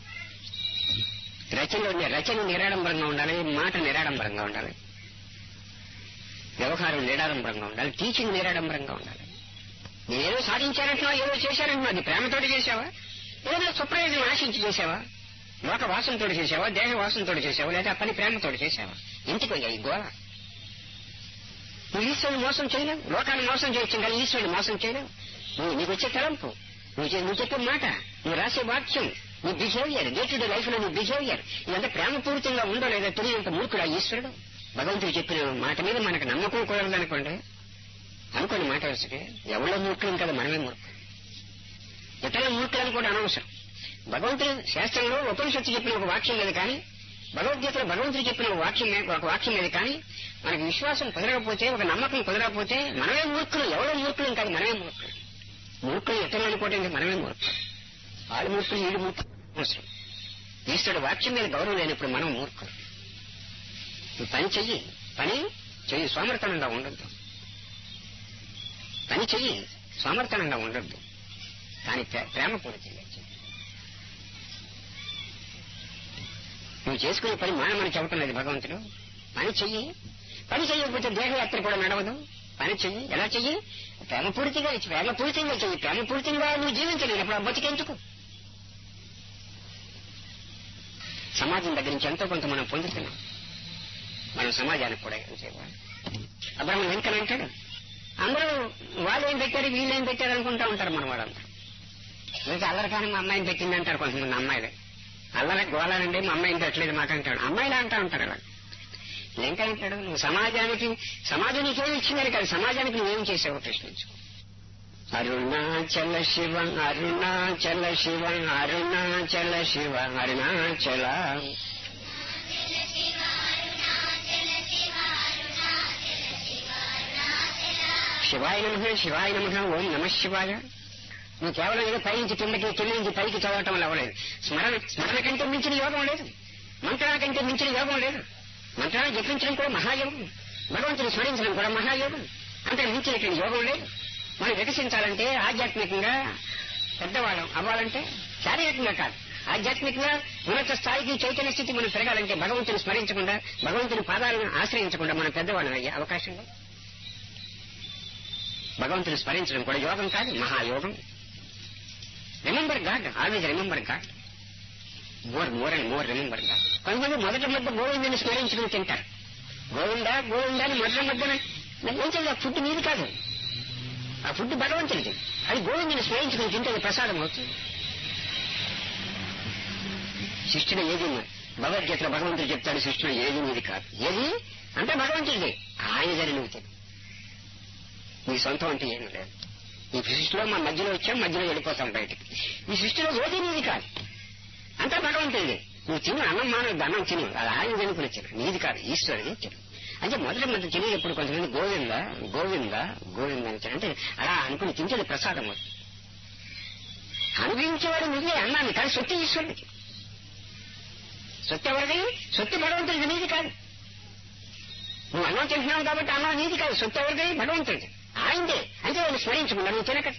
రచనలో రచన నిరాడంబరంగా ఉండాలి మాట నిరాడంబరంగా ఉండాలి వ్యవహారం నిరాడంబరంగా ఉండాలి టీచింగ్ నిరాడంబరంగా ఉండాలి నేనేదో సాధించానంటున్నావు ఏదో చేశానంటున్నావు అది ప్రేమతోటి చేశావా ఏదైనా సుప్రయోజనం ఆశించి చేశావా లోక వాసనతోటి చేశావా దేహ వాసనతోటి చేశావా లేదా ఆ పని ప్రేమతోటి చేశావా ఇంటికి పోయా ఈ గోళ నువ్వు ఈశ్వరుని మోసం చేయలేవు లోకాన్ని మోసం చేయొచ్చు కానీ ఈశ్వరుని మోసం చేయలేవు నువ్వు నీకు వచ్చే తలంపు నువ్వు చే- నువ్వు చెప్పే మాట నువ్వు రాసే వాక్యం నీ behaviour day to day life లో నీ బిహేవియర్ ఇదంతా ప్రేమపూరితంగా ఉందో లేదో తెలియనంత మూర్ఖుడు ఆ ఈశ్వరుడు భగవంతుడు చెప్పిన మాట మీద మనకు నమ్మకం కుదరదనుకోండి అనుకోండి మాట వరుసకి ఎవరో మూర్ఖులం కదా మనమే మూర్ఖులు ఇతరుల మూర్ఖులను కూడా అనవసరం భగవంతుడు శాస్త్రంలో ఉపనిషత్తు చెప్పిన ఒక వాక్యం లేదు కానీ భగవద్గీతలో భగవంతుడు చెప్పిన ఒక వాక్యం మీద- ఒక వాక్యం లేదు కానీ మనకి విశ్వాసం కుదరకపోతే ఒక నమ్మకం కుదరకపోతే మనమే మూర్ఖులు ఎవరో మూర్ఖులం కాదు మనమే మూర్ఖులు మూర్ఖులు ఇతరులు అనుకోవటం మనమే మూర్ఖులు వాళ్ళు మూర్ఖులు వీళ్ళు మూర్ఖులు అవసరం ఈశ్వరుడు వాక్యం మీద గౌరవం లేనప్పుడు మనం మూర్ఖులు నువ్వు పని చెయ్యి పని చెయ్యి సోమర్తనంగా ఉండొద్దు పని చెయ్యి సోమర్తనంగా ఉండొద్దు కానీ ప్రే- ప్రేమపూరితంగా చెయ్యి నువ్వు చేసుకునే పని మానమని చెప్పటం లేదు భగవంతుడు పని చెయ్యి పని చెయ్యకపోతే దేహయాత్ర కూడా నడవదు పని చెయ్యి ఎలా చెయ్యి ప్రేమపూరితంగా ప్రేమపూరితంగా చెయ్యి ప్రేమపూరితంగా నువ్వు జీవించలేనప్పుడు ఆ బతికెందుకు సమాజం దగ్గర నుంచి ఎంతో కొంత మనం పొందుతున్నాం మనం సమాజానికి కూడా ఏం చేయాలి అబ్రహ్మ వెంకన్ అంటాడు అందరూ వాళ్ళు ఏం పెట్టారు వీళ్ళు ఏం పెట్టారు అనుకుంటా ఉంటారు మన వాళ్ళందరూ లేదా అల్లరి కానీ మా అమ్మాయిని పెట్టింది అంటారు కొంతమంది అమ్మాయిలు అల్లరి గోళానండి మా అమ్మాయిని పెట్టలేదు మాకంటాడు అమ్మాయిలు అంటా ఉంటారు అలా ఇంకా అంటాడు నువ్వు సమాజానికి సమాజం నీకేమి ఇచ్చిందని కాదు సమాజానికి నువ్వేం చేసావో ప్రశ్నించు అరుణాచల శివ అరుణాచల శివ అరుణాచల శివ అరుణాచల శివాయ నమ శివాయ నమ ఓం నమ శివాయ నువ్వు కేవలం ఏదో పై నుంచి కిందకి కింద నుంచి పైకి చదవటం వల్ల అవ్వలేదు స్మరణ స్మరణ కంటే మించిన యోగం లేదు మంత్రాల కంటే మించిన యోగం లేదు మంత్రాలు జపించడం కూడా మహాయోగం భగవంతుని స్మరించడం కూడా మహాయోగం అంతకు మించినటువంటి యోగం లేదు మనం వికసించాలంటే ఆధ్యాత్మికంగా పెద్దవాళ్ళం అవ్వాలంటే శారీరకంగా కాదు ఆధ్యాత్మికంగా ఉన్నత స్థాయికి చైతన్య స్థితి మనం పెరగాలంటే భగవంతుని స్మరించకుండా భగవంతుని పాదాలను ఆశ్రయించకుండా మనం పెద్దవాళ్ళం అయ్యే అవకాశం లేదు భగవంతుని స్మరించడం కూడా యోగం కాదు మహాయోగం remember god always remember god more more and more remember god కొంతమంది మొదటి మధ్య గోవిందని స్మరించుకుని తింటారు గోవిందా గోవిందా అని మొదటి మధ్యన నాకు ఏం తెలియదు ఆ ఫుడ్ నీది కాదు ఆ ఫుడ్ భగవంతుడిది అది గోవిందని స్మరించుకుని తింటే అది ప్రసాదం అవుతుంది సృష్టిలో ఏది ఉన్నది భగవద్గీతలో భగవంతుడు చెప్తాడు సృష్టిలో ఏది నీది కాదు ఏది అంటే భగవంతుడిది ఆయన దాన్ని నువ్వు తిను నీ సొంతం అంటే ఏమీ లేదు ఈ సృష్టిలో మా మధ్యలో వచ్చాం మధ్యలో వెళ్ళిపోతాం బయటికి ఈ సృష్టిలో ఏది నీది కాదు అంతా భగవంతుడిది నువ్వు తిను అన్నం మానవు అన్నం తిను అది ఆయన వెనుకుని తిను నీది కాదు ఈశ్వరుది తిను అంటే మొదటి మొదటి తెలియనప్పుడు కొంతమంది గోవింద గోవింద గోవింద అని అంటే అలా అనుకుని తింటే ప్రసాదం అవుతుంది అనుభవించేవాడు నువ్వే అన్నాన్ని కానీ సొత్తు ఈశ్వరుడికి సొత్తు ఎవరిది సొత్తు భగవంతుడిది నీది కాదు నువ్వు అన్నం తింటున్నావు కాబట్టి అన్నం నీది కాదు సొత్తు ఎవరిది భగవంతుడిది ఆయనదే అంటే వాళ్ళు స్మరించకుండా నువ్వు తినకటి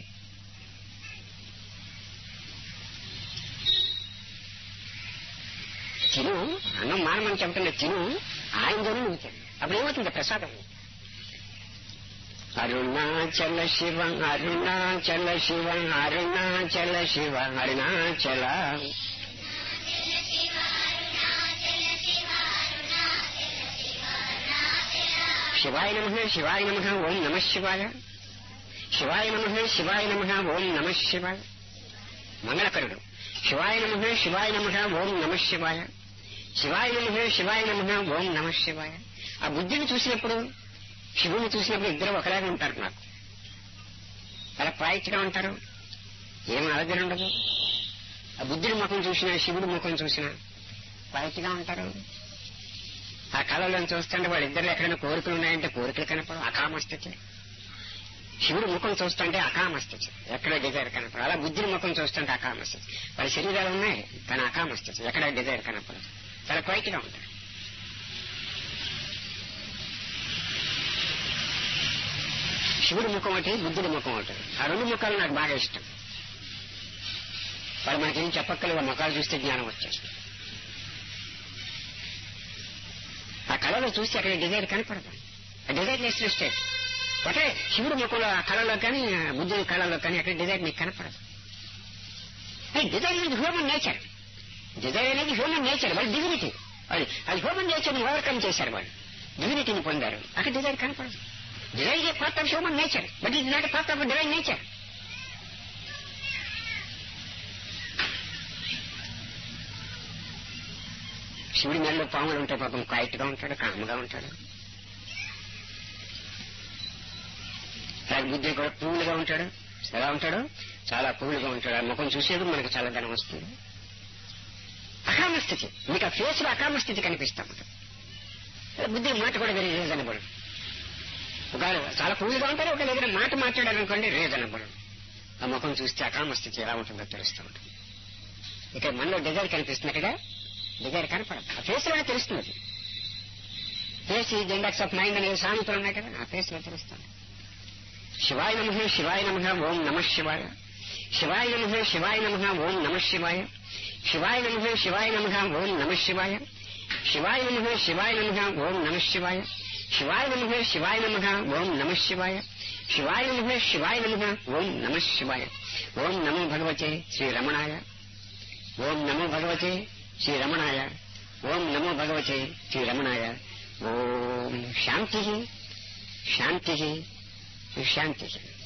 తిను అన్నం మానమని చెప్పకుండా తిను ఆయనతోనే నువ్వు తిను అప్పుడు ఏమవుతుంది ప్రసాదం అరుణాచల శివ అరుణాచల శివ అరుణాచల శివ అరుణాచల శివాయ నమ శివాయ నమ ఓం నమ శివాయ శివాయ నమ శివాయ నమ ఓం నమ శివాయ మంగళకరుడు శివాయ నమ శివాయ నమ ఓం నమ శివాయ శివాయ నమ శివాయ నమ ఓం నమ శివాయ ఆ బుద్ధిని చూసినప్పుడు శివుని చూసినప్పుడు ఇద్దరు ఒకలాగే ఉంటారు నాకు అలా ప్రాయచిగా ఉంటారు ఏం అలజడి ఉండదు ఆ బుద్ధుడి ముఖం చూసినా శివుడి ముఖం చూసినా ప్రాయచిగా ఉంటారు ఆ కళలో చూస్తుంటే వాళ్ళిద్దరు ఎక్కడైనా కోరికలు ఉన్నాయంటే కోరికలు కనపడవు అకామస్థితి శివుడు ముఖం చూస్తుంటే అకామస్థితి ఎక్కడ డిజైర్ కనపడదు అలా బుద్ధిని ముఖం చూస్తుంటే అకామస్థితి వాళ్ళ శరీరాలు ఉన్నాయి కానీ అకామస్థితి ఎక్కడ డిజైర్ కనపడదు చాలా క్వైట్గా ఉంటారు శివుడి ముఖం ఒకటి బుద్ధుడి ముఖం ఒకటి ఆ రెండు ముఖాలు నాకు బాగా ఇష్టం వాళ్ళు మనకేం చెప్పక్కర్లేదు ఆ ముఖాలు చూస్తే జ్ఞానం వచ్చేస్తుంది ఆ కళలో చూస్తే అక్కడ డిజైర్ కనపడదు ఆ డిజైర్ లెస్ స్టేట్ ఒకటే శివుడి ముఖంలో ఆ కళలో కానీ ఆ బుద్ధుడి కళలో కానీ అక్కడ డిజైర్ నీకు కనపడదు డిజైర్ అనేది హ్యూమన్ నేచర్ డిజైర్ అనేది హ్యూమన్ నేచర్ వాళ్ళు డివినిటీ అది అది హ్యూమన్ నేచర్ని ఓవర్కమ్ చేశారు వాళ్ళు డివినిటీని పొందారు అక్కడ డిజైర్ కనపడదు desire a part of human nature but it not part of divine nature శివుడి మెడలో పాములు ఉంటాయి పాపం క్వైట్ గా ఉంటాడు కామ్గా ఉంటాడు అలాగే బుద్ధి కూడా పువ్వులుగా ఉంటాడు ఎలా ఉంటాడు చాలా పువ్వులుగా ఉంటాడు ఆ ముఖం చూసేది మనకు చాలా ధనం వస్తుంది అకామస్థితి మీకు ఆ ఫేస్ లో అకామస్థితి కనిపిస్తా ఉంటుంది బుద్ధి మాట కూడా వెరీ రీజనబుల్ ఒక చాలా పువ్వులుగా ఉంటారు ఒక దగ్గర మాట మాట్లాడారనుకోండి రీజనబుల్ ఆ ముఖం చూస్తే అకామస్థితి ఎలా ఉంటుందో తెలుస్తూ ఉంటుంది ఇక్కడ మనలో డిజైర్ కనిపిస్తుంది అక్కడ డిజైర్ కనపడదు ఆ ఫేస్ లోనే తెలుస్తుంది ఫేస్ ఈ ఇండెక్స్ ఆఫ్ మైండ్ అనే సామెతలు ఉన్నాయి కదా ఆ ఫేస్ లో తెలుస్తుంది శివాయ నమ శివాయ నమ ఓం నమ శివాయ శివాయ నమ శివాయ నమ ఓం నమ శివాయ శివాయ నమ శివాయ నమ ఓం నమ శివాయ శివాయ నమ శివాయ నమ ఓం నమ శివాయ శివాయ నమ శివాయ నమ ఓం నమ శివాయ శివాయ నమ శివాయ నమ ఓం నమ శివాయ ఓం నమో భగవతే శ్రీ రమణాయ ఓం నమో భగవతే శ్రీ రమణాయ ఓం నమో భగవతే శ్రీ రమణాయ ఓం శాంతి శాంతి శాంతి